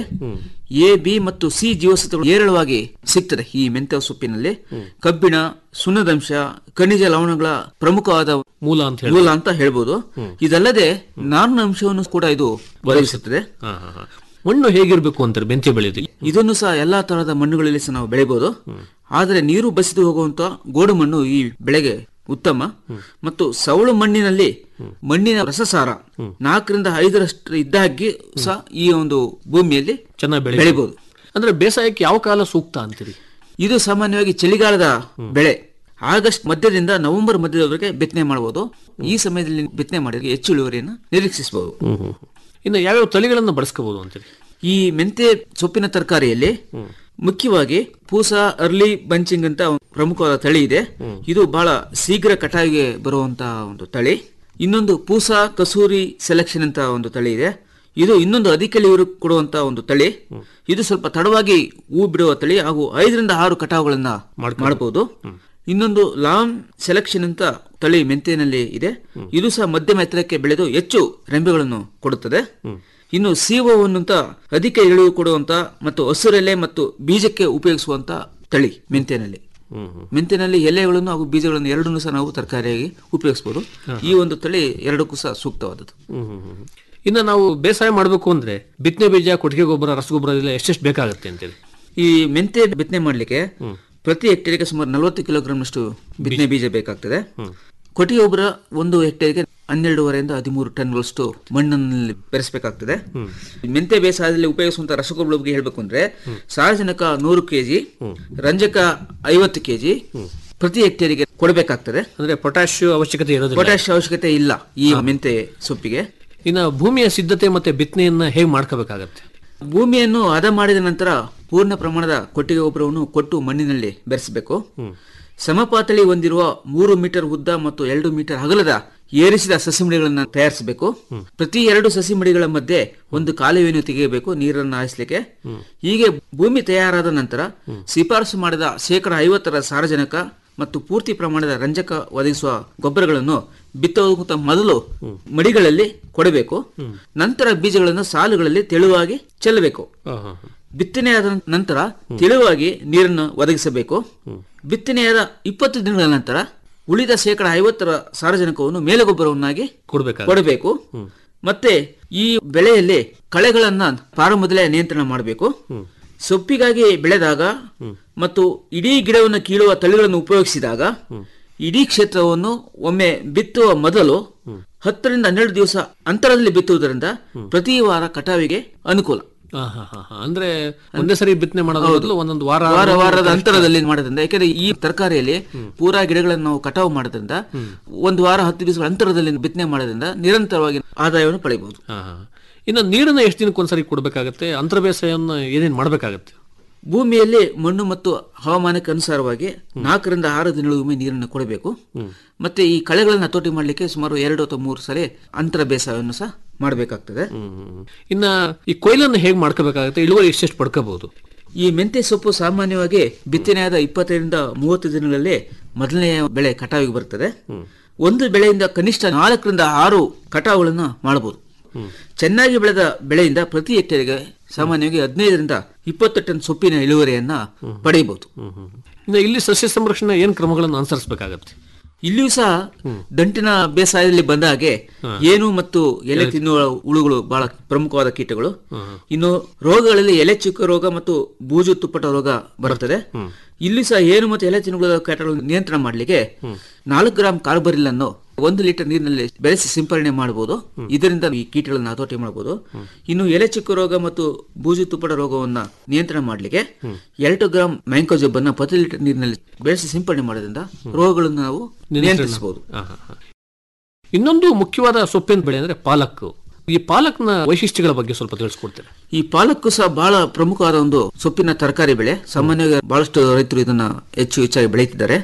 ಎ ಬಿ ಮತ್ತು ಸಿ ಜೀವಸತ್ವಗಳು ಹೇರಳವಾಗಿ ಸಿಗ್ತದೆ ಈ ಮೆಂತ್ಯ ಸೊಪ್ಪಿನಲ್ಲಿ ಕಬ್ಬಿಣ ಸುಣ್ಣದಂಶ ಖನಿಜ ಲವಣಗಳ ಪ್ರಮುಖವಾದ ಮೂಲ ಅಂತ ಹೇಳಿ ಮೂಲ ಅಂತ ಹೇಳ್ಬೋದು ಇದಲ್ಲದೆ ನಾರಿನ ಅಂಶವನ್ನು ಕೂಡ ಇದು ಒದಗಿಸುತ್ತದೆ ಹಾ, ಹಾ, ಹಾ. ಮಣ್ಣು ಹೇಗಿರ್ಬೇಕು ಅಂತಾರೆ ಮೆಂತ್ಯ ಬೆಳೆಯೋದು ಇದನ್ನು ಸಹ ಎಲ್ಲಾ ತರಹದ ಮಣ್ಣುಗಳಲ್ಲಿ ಸಹ ನಾವು ಬೆಳೆಯಬಹುದು ಆದರೆ ನೀರು ಬಸಿದು ಹೋಗುವಂತ ಗೋಡು ಮಣ್ಣು ಈ ಬೆಳೆಗೆ ಉತ್ತಮ ಮತ್ತು ಸವಳು ಮಣ್ಣಿನಲ್ಲಿ ಮಣ್ಣಿನ ರಸಸಾರ ನಾಲ್ಕರಿಂದ ಐದರಷ್ಟು ಇದ್ದಾಗಿ ಸಹ ಈ ಒಂದು ಭೂಮಿಯಲ್ಲಿ ಚೆನ್ನಾಗಿ ಬೆಳೆ ಬೆಳಿಬಹುದು ಅಂದ್ರೆ ಬೇಸಾಯಕ್ಕೆ ಯಾವ ಕಾಲ ಸೂಕ್ತ ಅಂತೀರಿ ಇದು ಸಾಮಾನ್ಯವಾಗಿ ಚಳಿಗಾಲದ ಬೆಳೆ ಆಗಸ್ಟ್ ಮಧ್ಯದಿಂದ ನವೆಂಬರ್ ಮಧ್ಯದವರೆಗೆ ಬಿತ್ತನೆ ಮಾಡಬಹುದು ಈ ಸಮಯದಲ್ಲಿ ಬಿತ್ತನೆ ಮಾಡಿದ್ರೆ ಹೆಚ್ಚು ಇಳುವರಿಯನ್ನು ನಿರೀಕ್ಷಿಸಬಹುದು ಇನ್ನು ಯಾವ್ಯಾವ ತಳಿಗಳನ್ನು ಬಳಸ್ಕೋಬಹುದು ಅಂತೀರಿ ಈ ಮೆಂತೆ ಸೊಪ್ಪಿನ ತರಕಾರಿಯಲ್ಲಿ ಮುಖ್ಯವಾಗಿ ಪೂಸಾ ಅರ್ಲಿ ಬಂಚಿಂಗ್ ಅಂತ ಒಂದು ಪ್ರಮುಖವಾದ ತಳಿ ಇದೆ ಇದು ಬಹಳ ಶೀಘ್ರ ಕಟಾವಿಗೆ ಬರುವಂತಹ ಒಂದು ತಳಿ ಇನ್ನೊಂದು ಪೂಸಾ ಕಸೂರಿ ಸೆಲೆಕ್ಷನ್ ಅಂತ ಒಂದು ತಳಿ ಇದೆ ಇದು ಇನ್ನೊಂದು ಅಧಿಕ ಇಳುವರಿ ಕೊಡುವಂತ ಒಂದು ತಳಿ ಇದು ಸ್ವಲ್ಪ ತಡವಾಗಿ ಹೂ ಬಿಡುವ ತಳಿ ಹಾಗೂ ಐದರಿಂದ ಆರು ಕಟಾವುಗಳನ್ನ ಮಾಡಬಹುದು ಇನ್ನೊಂದು ಲಾಂಗ್ ಸೆಲೆಕ್ಷನ್ ಅಂತ ತಳಿ ಮೆಂತೆನಲ್ಲಿ ಇದೆ ಇದು ಸಹ ಮಧ್ಯಮ ಎತ್ತರಕ್ಕೆ ಬೆಳೆದು ಹೆಚ್ಚು ರೆಂಬೆಗಳನ್ನು ಕೊಡುತ್ತದೆ ಇನ್ನು ಸೀವವನ್ನಂತ ಅಧಿಕ ಇಳುವರಿ ಕೊಡುವಂತ ಮತ್ತು ಹಸುರೆಲೆ ಮತ್ತು ಬೀಜಕ್ಕೆ ಉಪಯೋಗಿಸುವಂತ ತಳಿ ಮೆಂತೆನಲ್ಲಿ ಮೆಂತೆನಲ್ಲಿ ಎಲೆಗಳನ್ನು ಹಾಗೂ ಬೀಜಗಳನ್ನು ಎರಡನ್ನೂ ಸಹ ನಾವು ತರಕಾರಿಯಾಗಿ ಉಪಯೋಗಿಸಬಹುದು ಈ ಒಂದು ತಳಿ ಎರಡಕ್ಕೂ ಸಹ ಸೂಕ್ತವಾದದ್ದು ಇನ್ನು ನಾವು ಬೇಸಾಯ ಮಾಡಬೇಕು ಅಂದ್ರೆ ಬಿತ್ತನೆ ಬೀಜ ಕೊಟ್ಟಿಗೆ ಗೊಬ್ಬರ ರಸಗೊಬ್ಬರ ಇದೆಲ್ಲ ಎಷ್ಟೆಷ್ಟು ಬೇಕಾಗುತ್ತೆ ಅಂತೇಳಿ ಈ ಮೆಂತೆ ಬಿತ್ತನೆ ಮಾಡಲಿಕ್ಕೆ ಪ್ರತಿ ಹೆಕ್ಟೇರ್ಗೆ ಸುಮಾರು ನಲವತ್ತು ಕಿಲೋಗ್ರಾಂನಷ್ಟು ಬಿತ್ತನೆ ಬೀಜ ಬೇಕಾಗ್ತದೆ ಕೊಟ್ಟಿಗೆ ಗೊಬ್ಬರ ಒಂದು ಹೆಕ್ಟೇರ್ಗೆ ಹನ್ನೆರಡೂವರೆಯಿಂದ ಹದಿಮೂರು ಟನ್ಗಳಷ್ಟು ಮಣ್ಣಲ್ಲಿ ಬೆರೆಸಬೇಕಾಗ್ತದೆ ಮೆಂತೆ ಬೇಸಾಯದಲ್ಲಿ ಉಪಯೋಗಿಸುವಂತ ರಸಗೊಬ್ಬರ ಬಗ್ಗೆ ಹೇಳ್ಬೇಕು ಅಂದ್ರೆ ಸಾರಜನಕ ನೂರು ಕೆಜಿ ರಂಜಕ ಐವತ್ತು ಕೆಜಿ ಪ್ರತಿ ಹೆಕ್ಟೇರಿಗೆ ಕೊಡಬೇಕಾಗ್ತದೆ ಅಂದ್ರೆ ಪೊಟ್ಯಾಶ್ ಅವಶ್ಯಕತೆ ಇರೋದಿಲ್ಲ ಪೊಟ್ಯಾಶ್ ಅವಶ್ಯಕತೆ ಇಲ್ಲ ಈ ಮೆಂತೆ ಸೊಪ್ಪಿಗೆ ಇನ್ನು ಭೂಮಿಯ ಸಿದ್ಧತೆ ಮತ್ತೆ ಬಿತ್ತನೆಯನ್ನ ಹೇಗೆ ಮಾಡ್ಕೋಬೇಕಾಗತ್ತೆ ಭೂಮಿಯನ್ನು ಹದ ಮಾಡಿದ ನಂತರ ಪೂರ್ಣ ಪ್ರಮಾಣದ ಕೊಟ್ಟಿಗೆ ಗೊಬ್ಬರವನ್ನು ಕೊಟ್ಟು ಮಣ್ಣಿನಲ್ಲಿ ಬೆರೆಸಬೇಕು ಸಮಪಾತಳಿ ಹೊಂದಿರುವ ಮೂರು ಮೀಟರ್ ಉದ್ದ ಮತ್ತು ಎರಡು ಮೀಟರ್ ಅಗಲದ ಏರಿಸಿದ ಸಸಿಮಡಿಗಳನ್ನು ತಯಾರಿಸಬೇಕು ಪ್ರತಿ ಎರಡು ಸಸಿಮಡಿಗಳ ಮಧ್ಯೆ ಒಂದು ಕಾಲುವೆಯನ್ನು ತೆಗೆಯಬೇಕು ನೀರನ್ನು ಹಾಯಿಸಲಿಕ್ಕೆ ಹೀಗೆ ಭೂಮಿ ತಯಾರಾದ ನಂತರ ಶಿಫಾರಸು ಮಾಡಿದ ಶೇಕಡ ಐವತ್ತರ ಸಾರಜನಕ ಮತ್ತು ಪೂರ್ತಿ ಪ್ರಮಾಣದ ರಂಜಕ ಒದಗಿಸುವ ಗೊಬ್ಬರಗಳನ್ನು ಬಿತ್ತುವುದಕ್ಕಿಂತ ಮೊದಲು ಮಡಿಗಳಲ್ಲಿ ಕೊಡಬೇಕು ನಂತರ ಬೀಜಗಳನ್ನು ಸಾಲುಗಳಲ್ಲಿ ತೆಳುವಾಗಿ ಚೆಲ್ಲಬೇಕು ಬಿತ್ತನೆಯಾದ ನಂತರ ತೆಳುವಾಗಿ ನೀರನ್ನು ಒದಗಿಸಬೇಕು ಬಿತ್ತನೆಯಾದ ಇಪ್ಪತ್ತು ದಿನಗಳ ನಂತರ ಉಳಿದ ಶೇಕಡ ಐವತ್ತರ ಸಾರಜನಕವನ್ನು ಮೇಲುಗೊಬ್ಬರವನ್ನಾಗಿ ಕೊಡ್ಬೇಕಾಗುತ್ತೆ ಕೊಡಬೇಕು ಮತ್ತೆ ಈ ಬೆಳೆಯಲ್ಲಿ ಕಳೆಗಳನ್ನ ಪ್ರಾರಂಭದಲ್ಲೇ ನಿಯಂತ್ರಣ ಮಾಡಬೇಕು ಸೊಪ್ಪಿಗಾಗಿ ಬೆಳೆದಾಗ ಮತ್ತು ಇಡೀ ಗಿಡವನ್ನು ಕೀಳುವ ತಳಿಗಳನ್ನು ಉಪಯೋಗಿಸಿದಾಗ ಇಡೀ ಕ್ಷೇತ್ರವನ್ನು ಒಮ್ಮೆ ಬಿತ್ತುವ ಮೊದಲು ಹತ್ತರಿಂದ ಹನ್ನೆರಡು ದಿವಸ ಅಂತರದಲ್ಲಿ ಬಿತ್ತುವುದರಿಂದ ಪ್ರತಿ ವಾರ ಕಟಾವಿಗೆ ಅನುಕೂಲ ಆ, ಹಾ, ಹಾ, ಹಾ. ಅಂದ್ರೆ ಒಂದೇ ಸರಿ ಬಿತ್ತನೆ ಮಾಡೋದ್ರ ಬದಲು ಒಂದೊಂದು ವಾರ ವಾರ ವಾರದ ಅಂತರದಲ್ಲಿ ಮಾಡೋದ್ರಿಂದ ಯಾಕಂದ್ರೆ ಈ ತರಕಾರಿಯಲ್ಲಿ ಪೂರಾ ಗಿಡಗಳನ್ನು ನಾವು ಕಟಾವು ಮಾಡೋದ್ರಿಂದ ಒಂದು ವಾರ ಹತ್ತು ದಿವಸಗಳ ಅಂತರದಲ್ಲಿ ಬಿತ್ತನೆ ಮಾಡೋದ್ರಿಂದ ನಿರಂತರವಾಗಿ ಆದಾಯವನ್ನು ಪಡೆಯಬಹುದು ಹಾ, ಹಾ. ಇನ್ನು ನೀರನ್ನ ಎಷ್ಟು ದಿನಕ್ಕೆ ಒಂದ್ಸರಿ ಕೊಡ್ಬೇಕಾಗತ್ತೆ ಅಂತರ ಬೇಸಾಯವನ್ನ ಏನೇನ್ ಮಾಡ್ಬೇಕಾಗತ್ತೆ ಭೂಮಿಯಲ್ಲಿ ಮಣ್ಣು ಮತ್ತು ಹವಾಮಾನಕ್ಕೆ ಅನುಸಾರವಾಗಿ ನಾಲ್ಕರಿಂದ ಆರು ದಿನಗಳಿಗೊಮ್ಮೆ ನೀರನ್ನು ಕೊಡಬೇಕು ಮತ್ತೆ ಈ ಕಳೆಗಳನ್ನು ಹತೋಟಿ ಮಾಡಲಿಕ್ಕೆ ಸುಮಾರು ಎರಡು ಅಥವಾ ಮೂರು ಸಲ ಅಂತರ ಬೇಸಾಯವನ್ನು ಸಹ ಮಾಡಬೇಕಾಗ್ತದೆ ಹ್ಮ್. ಇನ್ನ ಈ ಕೊಯ್ಲನ್ನು ಹೇಗೆ ಮಾಡ್ಕೋಬೇಕಾಗತ್ತೆ ಇಳುವರಿ ಎಷ್ಟೆಷ್ಟು ಪಡ್ಕೋಬಹುದು ಈ ಮೆಂತೆ ಸೊಪ್ಪು ಸಾಮಾನ್ಯವಾಗಿ ಬಿತ್ತನೆಯಾದ ಇಪ್ಪತ್ತೈದರಿಂದ ಮೂವತ್ತು ದಿನಗಳಲ್ಲಿ ಮೊದಲನೆಯ ಬೆಳೆ ಕಟಾವಿಗೆ ಬರ್ತದೆ ಒಂದು ಬೆಳೆಯಿಂದ ಕನಿಷ್ಠ ನಾಲ್ಕರಿಂದ ಆರು ಕಟಾವುಗಳನ್ನು ಮಾಡಬಹುದು ಚೆನ್ನಾಗಿ ಬೆಳೆದ ಬೆಳೆಯಿಂದ ಪ್ರತಿ ಹೆಕ್ಟೇರ್ಗೆ ಸಾಮಾನ್ಯವಾಗಿ ಹದಿನೈದರಿಂದ ಇಪ್ಪತ್ತು ಟನ್ ಸೊಪ್ಪಿನ ಇಳುವರಿಯನ್ನ ಪಡೆಯಬಹುದು ಇನ್ನು ಇಲ್ಲಿ ಸಸ್ಯ ಸಂರಕ್ಷಣೆ ಏನ್ ಕ್ರಮಗಳನ್ನು ಅನುಸರಿಸಬೇಕಾಗತ್ತೆ ಇಲ್ಲಿಯೂ ಸಹ ದಂಟಿನ ಬೇಸಾಯದಲ್ಲಿ ಬಂದ ಹಾಗೆ ಏನು ಮತ್ತು ಎಲೆ ತಿನ್ನುವ ಹುಳುಗಳು ಬಹಳ ಪ್ರಮುಖವಾದ ಕೀಟಗಳು ಇನ್ನು ರೋಗಗಳಲ್ಲಿ ಎಲೆ ಚುಕ್ಕ ರೋಗ ಮತ್ತು ಬೂಜು ತುಪ್ಪಟ ರೋಗ ಬರುತ್ತದೆ ಇಲ್ಲಿ ಸಹ ಏನು ಮತ್ತು ಎಲೆ ತಿನ್ನುಗಳ ಕೀಟಗಳನ್ನು ನಿಯಂತ್ರಣ ಮಾಡಲಿಕ್ಕೆ ನಾಲ್ಕು ಗ್ರಾಂ ಕಾರ್ಬರಿಲ್ ಅನ್ನು ಒಂದು ಲೀಟರ್ ನೀರಿನಲ್ಲಿ ಬೆರೆಸಿ ಸಿಂಪರಣೆ ಮಾಡಬಹುದು ಇದರಿಂದ ಈ ಕೀಟಗಳನ್ನು ಹತೋಟಿ ಮಾಡಬಹುದು ಇನ್ನು ಎಲೆ ಚುಕ್ಕ ರೋಗ ಮತ್ತು ಬೂಜು ತುಪ್ಪಟ ರೋಗವನ್ನ ನಿಯಂತ್ರಣ ಮಾಡಲಿಕ್ಕೆ ಎರಡು ಗ್ರಾಂ ಮ್ಯಾಂಕೋಜಬ್ ಅನ್ನ ಪ್ರತಿ ಲೀಟರ್ ನೀರಿನಲ್ಲಿ ಬೆರೆಸಿ ಸಿಂಪರಣೆ ಮಾಡೋದ್ರಿಂದ ರೋಗಗಳನ್ನು ನಾವು ನಿಯಂತ್ರಿಸಬಹುದು ಆ, ಹಾ, ಹಾ. ಇನ್ನೊಂದು ಮುಖ್ಯವಾದ ಸೊಪ್ಪಿನ ಬೆಳೆ ಅಂದ್ರೆ ಪಾಲಕ್ ಈ ಪಾಲಕ್ನ ವೈಶಿಷ್ಟ್ಯಗಳ ಬಗ್ಗೆ ಸ್ವಲ್ಪ ತಿಳಿಸ್ಕೊಡ್ತೀರಾ ಈ ಪಾಲಕ್ಕು ಸಹ ಬಹಳ ಪ್ರಮುಖವಾದ ಒಂದು ಸೊಪ್ಪಿನ ತರಕಾರಿ ಬೆಳೆ ಸಾಮಾನ್ಯವಾಗಿ ಬಹಳಷ್ಟು ರೈತರು ಇದನ್ನ ಹೆಚ್ಚು ಹೆಚ್ಚಾಗಿ ಬೆಳೆಯುತ್ತಿದ್ದಾರೆ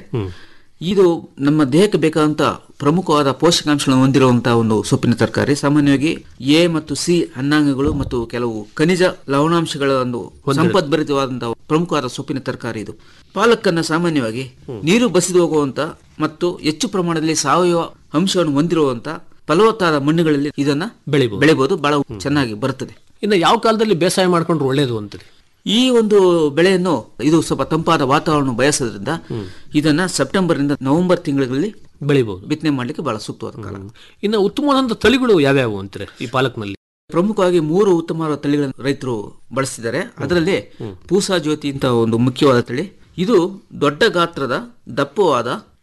ಇದು ನಮ್ಮ ದೇಹಕ್ಕೆ ಬೇಕಾದಂತ ಪ್ರಮುಖವಾದ ಪೋಷಕಾಂಶಗಳನ್ನು ಹೊಂದಿರುವಂತಹ ಒಂದು ಸೊಪ್ಪಿನ ತರಕಾರಿ ಸಾಮಾನ್ಯವಾಗಿ ಎ ಮತ್ತು ಸಿ ಅನ್ನಾಂಗಗಳು ಮತ್ತು ಕೆಲವು ಖನಿಜ ಲವಣಾಂಶಗಳ ಒಂದು ಸಂಪದ್ಭರಿತವಾದಂತಹ ಪ್ರಮುಖವಾದ ಸೊಪ್ಪಿನ ತರಕಾರಿ ಇದು ಪಾಲಕ್ಕನ್ನ ಸಾಮಾನ್ಯವಾಗಿ ನೀರು ಬಸಿದು ಹೋಗುವಂತ ಮತ್ತು ಹೆಚ್ಚು ಪ್ರಮಾಣದಲ್ಲಿ ಸಾವಯವ ಅಂಶವನ್ನು ಹೊಂದಿರುವಂತ ಫಲವತ್ತಾದ ಮಣ್ಣುಗಳಲ್ಲಿ ಇದನ್ನ ಬೆಳಿಬಹುದು ಬೆಳೆಬಹುದು ಬಹಳ ಚೆನ್ನಾಗಿ ಬರುತ್ತದೆ ಇನ್ನು ಯಾವ ಕಾಲದಲ್ಲಿ ಬೇಸಾಯ ಮಾಡ್ಕೊಂಡ್ರೆ ಒಳ್ಳೇದು ಅಂತೀರಿ ಈ ಒಂದು ಬೆಳೆಯನ್ನು ಇದು ಸ್ವಲ್ಪ ತಂಪಾದ ವಾತಾವರಣ ಬಯಸೋದ್ರಿಂದ ಇದನ್ನ ಸೆಪ್ಟೆಂಬರ್ ಇಂದ ನವೆಂಬರ್ ತಿಂಗಳಲ್ಲಿ ಬೆಳಿಬಹುದು ಬಿತ್ತನೆ ಮಾಡ್ಲಿಕ್ಕೆ ಬಹಳ ಸೂಕ್ತವಾದ ಕಾಲ ಇನ್ನು ಉತ್ತಮವಾದಂತ ತಳಿಗಳು ಯಾವ್ಯಾವು ಅಂತೀರಿ ಈ ಪಾಲಕ್ನಲ್ಲಿ ಪ್ರಮುಖವಾಗಿ ಮೂರು ಉತ್ತಮವಾದ ತಳಿಗಳನ್ನು ರೈತರು ಬಳಸ್ತಿದ್ದಾರೆ ಅದರಲ್ಲಿ ಪೂಸಾ ಜ್ಯೋತಿ ಅಂತ ಒಂದು ಮುಖ್ಯವಾದ ತಳಿ ಇದು ದೊಡ್ಡ ಗಾತ್ರದ ದಪ್ಪವಾದ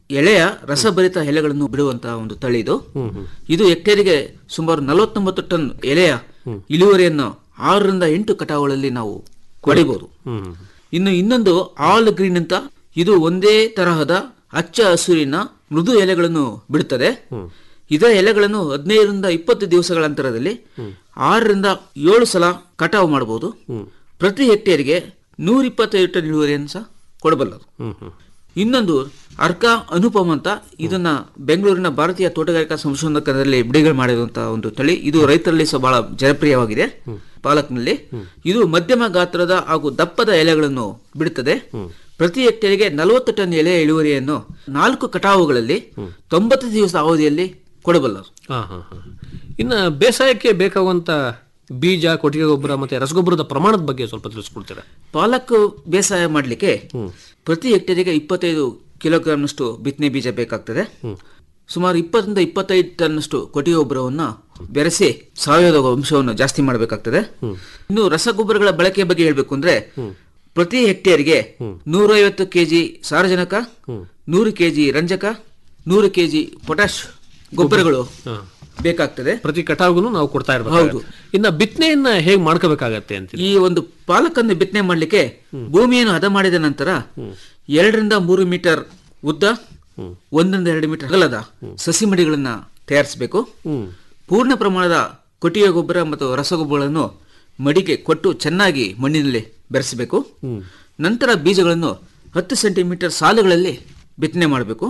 ಎಳೆಯ ರಸಭರಿತ ಎಲೆಗಳನ್ನು ಬಿಡುವಂತಹ ಒಂದು ತಳಿ ಇದು ಇದು ಹೆಕ್ಟೇರಿಗೆ ಸುಮಾರು ನಲವತ್ತೊಂಬತ್ತು ಟನ್ ಎಲೆಯ ಇಳುವರಿಯನ್ನು ಆರರಿಂದ ಎಂಟು ಕಟಾವುಗಳಲ್ಲಿ ನಾವು ಪಡಿಬಹುದು ಇನ್ನು ಇನ್ನೊಂದು ಆಲ್ ಗ್ರೀನ್ ಅಂತ ಇದು ಒಂದೇ ತರಹದ ಹಚ್ಚ ಹಸುರಿನ ಮೃದು ಎಲೆಗಳನ್ನು ಬಿಡುತ್ತದೆ ಇದರ ಎಲೆಗಳನ್ನು ಹದಿನೈದರಿಂದ ಇಪ್ಪತ್ತು ದಿವಸಗಳ ಅಂತರದಲ್ಲಿ ಆರರಿಂದ ಏಳು ಸಲ ಕಟಾವು ಮಾಡಬಹುದು ಪ್ರತಿ ಹೆಕ್ಟೇರ್ಗೆ ನೂರ ಇಪ್ಪತ್ತೈದು ಟನ್ ಇಳುವರಿಯನ್ನು ಸಹ ಕೊಡಬಲ್ಲದು ಇನ್ನೊಂದು ಅರ್ಕ ಅನುಪಮ್ ಅಂತ ಇದನ್ನ ಬೆಂಗಳೂರಿನ ಭಾರತೀಯ ತೋಟಗಾರಿಕಾ ಸಂಶೋಧನಾ ಕೇಂದ್ರದಲ್ಲಿ ಬಿಡುಗಡೆ ಮಾಡಿರುವಂತಹ ಒಂದು ತಳಿ ಇದು ರೈತರಲ್ಲಿ ಸಹ ಬಹಳ ಜನಪ್ರಿಯವಾಗಿದೆ ಪಾಲಕ್ನಲ್ಲಿ ಇದು ಮಧ್ಯಮ ಗಾತ್ರದ ಹಾಗೂ ದಪ್ಪದ ಎಲೆಗಳನ್ನು ಬಿಡುತ್ತದೆ ಪ್ರತಿ ಹೆಕ್ಟೇರ್ಗೆ ನಲವತ್ತು ಟನ್ ಎಲೆ ಇಳುವರಿಯನ್ನು ನಾಲ್ಕು ಕಟಾವುಗಳಲ್ಲಿ ತೊಂಬತ್ತು ದಿವಸ ಅವಧಿಯಲ್ಲಿ ಕೊಡಬಲ್ಲರು ಹಾ ಹಾ ಹಾ ಇನ್ನು ಬೇಸಾಯಕ್ಕೆ ಬೇಕಾಗುವಂತ ಬೀಜ ಕೊಟ್ಟಿಗೆ ಗೊಬ್ಬರ ಮತ್ತೆ ರಸಗೊಬ್ಬರದ ಪ್ರಮಾಣದ ಬಗ್ಗೆ ಸ್ವಲ್ಪ ತಿಳಿಸ್ಕೊಡ್ತೀರಾ ಪಾಲಕ್ ಬೇಸಾಯ ಮಾಡಲಿಕ್ಕೆ ಪ್ರತಿ ಹೆಕ್ಟೇರಿಗೆ ಇಪ್ಪತ್ತೈದು ಕಿಲೋಗ್ರಾಂನಷ್ಟು ಬಿತ್ತನೆ ಬೀಜ ಬೇಕಾಗ್ತದೆ ಸುಮಾರು ಇಪ್ಪತ್ತರಿಂದ ಇಪ್ಪತ್ತೈದು ಟನ್ನಷ್ಟು ಕೊಟ್ಟಿಗೆ ಗೊಬ್ಬರವನ್ನು ಬೆರೆಸಿ ಸಾವಯವ ಅಂಶವನ್ನು ಜಾಸ್ತಿ ಮಾಡಬೇಕಾಗ್ತದೆ ಇನ್ನು ರಸಗೊಬ್ಬರಗಳ ಬಳಕೆ ಬಗ್ಗೆ ಹೇಳಬೇಕು ಅಂದ್ರೆ ಪ್ರತಿ ಹೆಕ್ಟೇರ್ಗೆ ನೂರೈವತ್ತು ಕೆಜಿ ಸಾರಜನಕ ನೂರು ಕೆಜಿ ರಂಜಕ ನೂರು ಕೆಜಿ ಪೊಟ್ಯಾಶ್ ಗೊಬ್ಬರಗಳು ಬೇಕಾಗ್ತದೆ ಪ್ರತಿ ಕಟಾವ್ಗೂ ನಾವು ಕೊಡ್ತಾ ಇರ್ಬೇಕು ಹೌದು. ಇನ್ನ ಬಿತ್ತನೆಯನ್ನ ಹೇಗ್ ಮಾಡ್ಕೋಬೇಕಾಗತ್ತೆ ಅಂತ ಈ ಒಂದು ಪಾಲಕನ್ನು ಬಿತ್ತನೆ ಮಾಡಲಿಕ್ಕೆ ಭೂಮಿಯನ್ನು ಹದ ಮಾಡಿದ ನಂತರ ಎರಡರಿಂದ ಮೂರು ಮೀಟರ್ ಉದ್ದ ಒಂದರಿಂದ ಎರಡು ಮೀಟರ್ ಅಗಲದ ಸಸಿ ಮಡಿಗಳನ್ನ ತಯಾರಿಸಬೇಕು ಪೂರ್ಣ ಪ್ರಮಾಣದ ಕೊಟ್ಟಿಗೆ ಗೊಬ್ಬರ ಮತ್ತು ರಸಗೊಬ್ಬರಗಳನ್ನು ಮಡಿಗೆ ಕೊಟ್ಟು ಚೆನ್ನಾಗಿ ಮಣ್ಣಿನಲ್ಲಿ ಬೆರೆಸಬೇಕು ನಂತರ ಬೀಜಗಳನ್ನು ಹತ್ತು ಸೆಂಟಿಮೀಟರ್ ಸಾಲುಗಳಲ್ಲಿ ಬಿತ್ತನೆ ಮಾಡಬೇಕು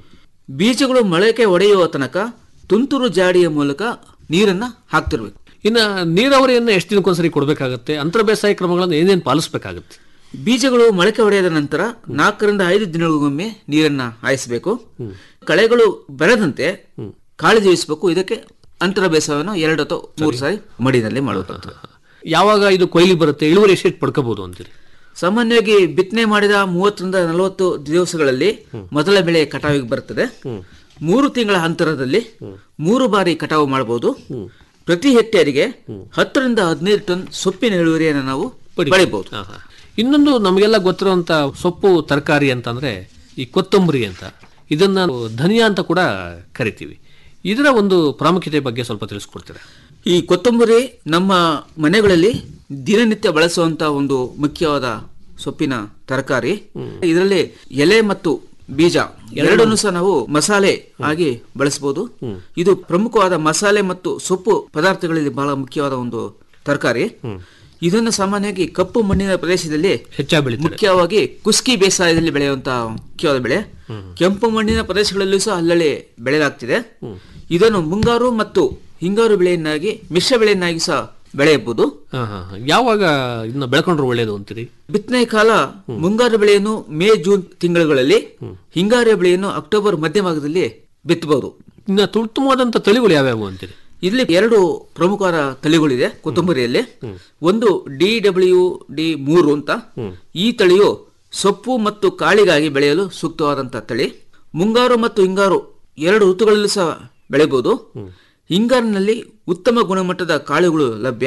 ಬೀಜಗಳು ಮೊಳಕೆ ಒಡೆಯುವ ತನಕ ತುಂತುರು ಜಾಡಿಯ ಮೂಲಕ ನೀರನ್ನ ಹಾಕ್ತಿರ್ಬೇಕು ಇನ್ನ ನೀರಾವರಿಯನ್ನ ಎಷ್ಟು ದಿನಕ್ಕೊಂದ್ಸರಿ ಕೊಡ್ಬೇಕಾಗತ್ತೆ ಅಂತರ ಬೇಸಾಯ ಕ್ರಮಗಳನ್ನು ಏನೇನು ಪಾಲಿಸಬೇಕಾಗತ್ತೆ ಬೀಜಗಳು ಮೊಳಕೆ ಹೊಡೆಯದ ನಂತರ ನಾಲ್ಕರಿಂದ ಐದು ದಿನಗಳಿಗೊಮ್ಮೆ ನೀರನ್ನ ಹಾಯಿಸಬೇಕು ಕಳೆಗಳು ಬೆಳೆದಂತೆ ಕಾಳಜಿ ವಹಿಸಬೇಕು ಇದಕ್ಕೆ ಅಂತರ ಬೇಸಾಯವನ್ನು ಎರಡು ಅಥವಾ ಮೂರು ಸಾರಿ ಮಡಿನಲ್ಲಿ ಮಾಡಬೇಕಾಗ್ತದೆ ಯಾವಾಗ ಇದು ಕೊಯ್ಲಿ ಬರುತ್ತೆ ಇಳುವರಿ ಎಷ್ಟು ಪಡ್ಕೋಬಹುದು ಅಂತೀರಿ ಸಾಮಾನ್ಯವಾಗಿ ಬಿತ್ತನೆ ಮಾಡಿದ ಮೂವತ್ತರಿಂದ ನಲವತ್ತು ದಿವಸಗಳಲ್ಲಿ ಮೊದಲ ಬೆಳೆ ಕಟಾವಿಗೆ ಬರುತ್ತದೆ ಮೂರು ತಿಂಗಳ ಅಂತರದಲ್ಲಿ ಮೂರು ಬಾರಿ ಕಟಾವು ಮಾಡಬಹುದು ಪ್ರತಿ ಹೆಕ್ಟೇರಿಗೆ ಹತ್ತರಿಂದ ಹದಿನೈದು ಟನ್ ಸೊಪ್ಪಿನ ಇಳುವರಿಯನ್ನು ನಾವು ಪಡೆಯಬಹುದು ಹಾ, ಹಾ. ಇನ್ನೊಂದು ನಮಗೆಲ್ಲ ಗೊತ್ತಿರುವಂತ ಸೊಪ್ಪು ತರಕಾರಿ ಅಂತಂದ್ರೆ ಈ ಕೊತ್ತಂಬರಿ ಅಂತ ಇದನ್ನ ನಾವು ಧನಿಯಾ ಅಂತ ಕೂಡ ಕರಿತೀವಿ ಇದರ ಒಂದು ಪ್ರಾಮುಖ್ಯತೆ ಬಗ್ಗೆ ಸ್ವಲ್ಪ ತಿಳಿಸ್ಕೊಡ್ತೀರಾ ಈ ಕೊತ್ತಂಬರಿ ನಮ್ಮ ಮನೆಗಳಲ್ಲಿ ದಿನನಿತ್ಯ ಬಳಸುವಂತ ಒಂದು ಮುಖ್ಯವಾದ ಸೊಪ್ಪಿನ ತರಕಾರಿ ಇದರಲ್ಲಿ ಎಲೆ ಮತ್ತು ಬೀಜ ಎರಡನ್ನೂ ಸಹ ನಾವು ಮಸಾಲೆ ಆಗಿ ಬಳಸಬಹುದು ಇದು ಪ್ರಮುಖವಾದ ಮಸಾಲೆ ಮತ್ತು ಸೊಪ್ಪು ಪದಾರ್ಥಗಳಲ್ಲಿ ಬಹಳ ಮುಖ್ಯವಾದ ಒಂದು ತರಕಾರಿ ಇದನ್ನು ಸಾಮಾನ್ಯವಾಗಿ ಕಪ್ಪು ಮಣ್ಣಿನ ಪ್ರದೇಶದಲ್ಲಿ ಹೆಚ್ಚಾಗಿ ಬೆಳೀತಾರೆ ಮುಖ್ಯವಾಗಿ ಕುಸ್ಕಿ ಬೇಸಾಯದಲ್ಲಿ ಬೆಳೆಯುವಂತಹ ಮುಖ್ಯವಾದ ಬೆಳೆ ಕೆಂಪು ಮಣ್ಣಿನ ಪ್ರದೇಶಗಳಲ್ಲೂ ಸಹ ಅಲ್ಲಲ್ಲಿ ಬೆಳೆಯಲಾಗ್ತಿದೆ ಇದನ್ನು ಮುಂಗಾರು ಮತ್ತು ಹಿಂಗಾರು ಬೆಳೆಯನ್ನಾಗಿ ಮಿಶ್ರ ಬೆಳೆಯನ್ನಾಗಿ ಸಹ ಬೆಳೆಯಬಹುದು ಹಾ, ಹಾ, ಹಾ. ಯಾವಾಗ ಇದನ್ನ ಬೆಳ್ಕೊಂಡ್ರೆ ಒಳ್ಳೇದು ಅಂತೀರಿ ಬಿತ್ತನೆ ಕಾಲ ಮುಂಗಾರು ಬೆಳೆಯನ್ನು ಮೇ ಜೂನ್ ತಿಂಗಳುಗಳಲ್ಲಿ ಹಿಂಗಾರು ಬೆಳೆಯನ್ನು ಅಕ್ಟೋಬರ್ ಮಧ್ಯಭಾಗದಲ್ಲಿ ಬಿತ್ತಬಹುದು ಇನ್ನ ಉತ್ತಮವಾದಂತ ತಳಿಗಳು ಯಾವ್ಯಾವು ಅಂತೀರಿ ಇಲ್ಲಿ ಎರಡು ಪ್ರಮುಖವಾದ ತಳಿಗಳಿದೆ ಕೊತ್ತಂಬರಿಯಲ್ಲಿ ಒಂದು ಡಿ ಡಬ್ಲ್ಯೂ ಡಿ ಮೂರು ಅಂತ ಈ ತಳಿಯು ಸೊಪ್ಪು ಮತ್ತು ಕಾಳಿಗಾಗಿ ಬೆಳೆಯಲು ಸೂಕ್ತವಾದಂತಹ ತಳಿ ಮುಂಗಾರು ಮತ್ತು ಹಿಂಗಾರು ಎರಡು ಋತುಗಳಲ್ಲೂ ಸಹ ಬೆಳೆಯಬಹುದು ಹಿಂಗಾರಿನಲ್ಲಿ ಉತ್ತಮ ಗುಣಮಟ್ಟದ ಕಾಳುಗಳು ಲಭ್ಯ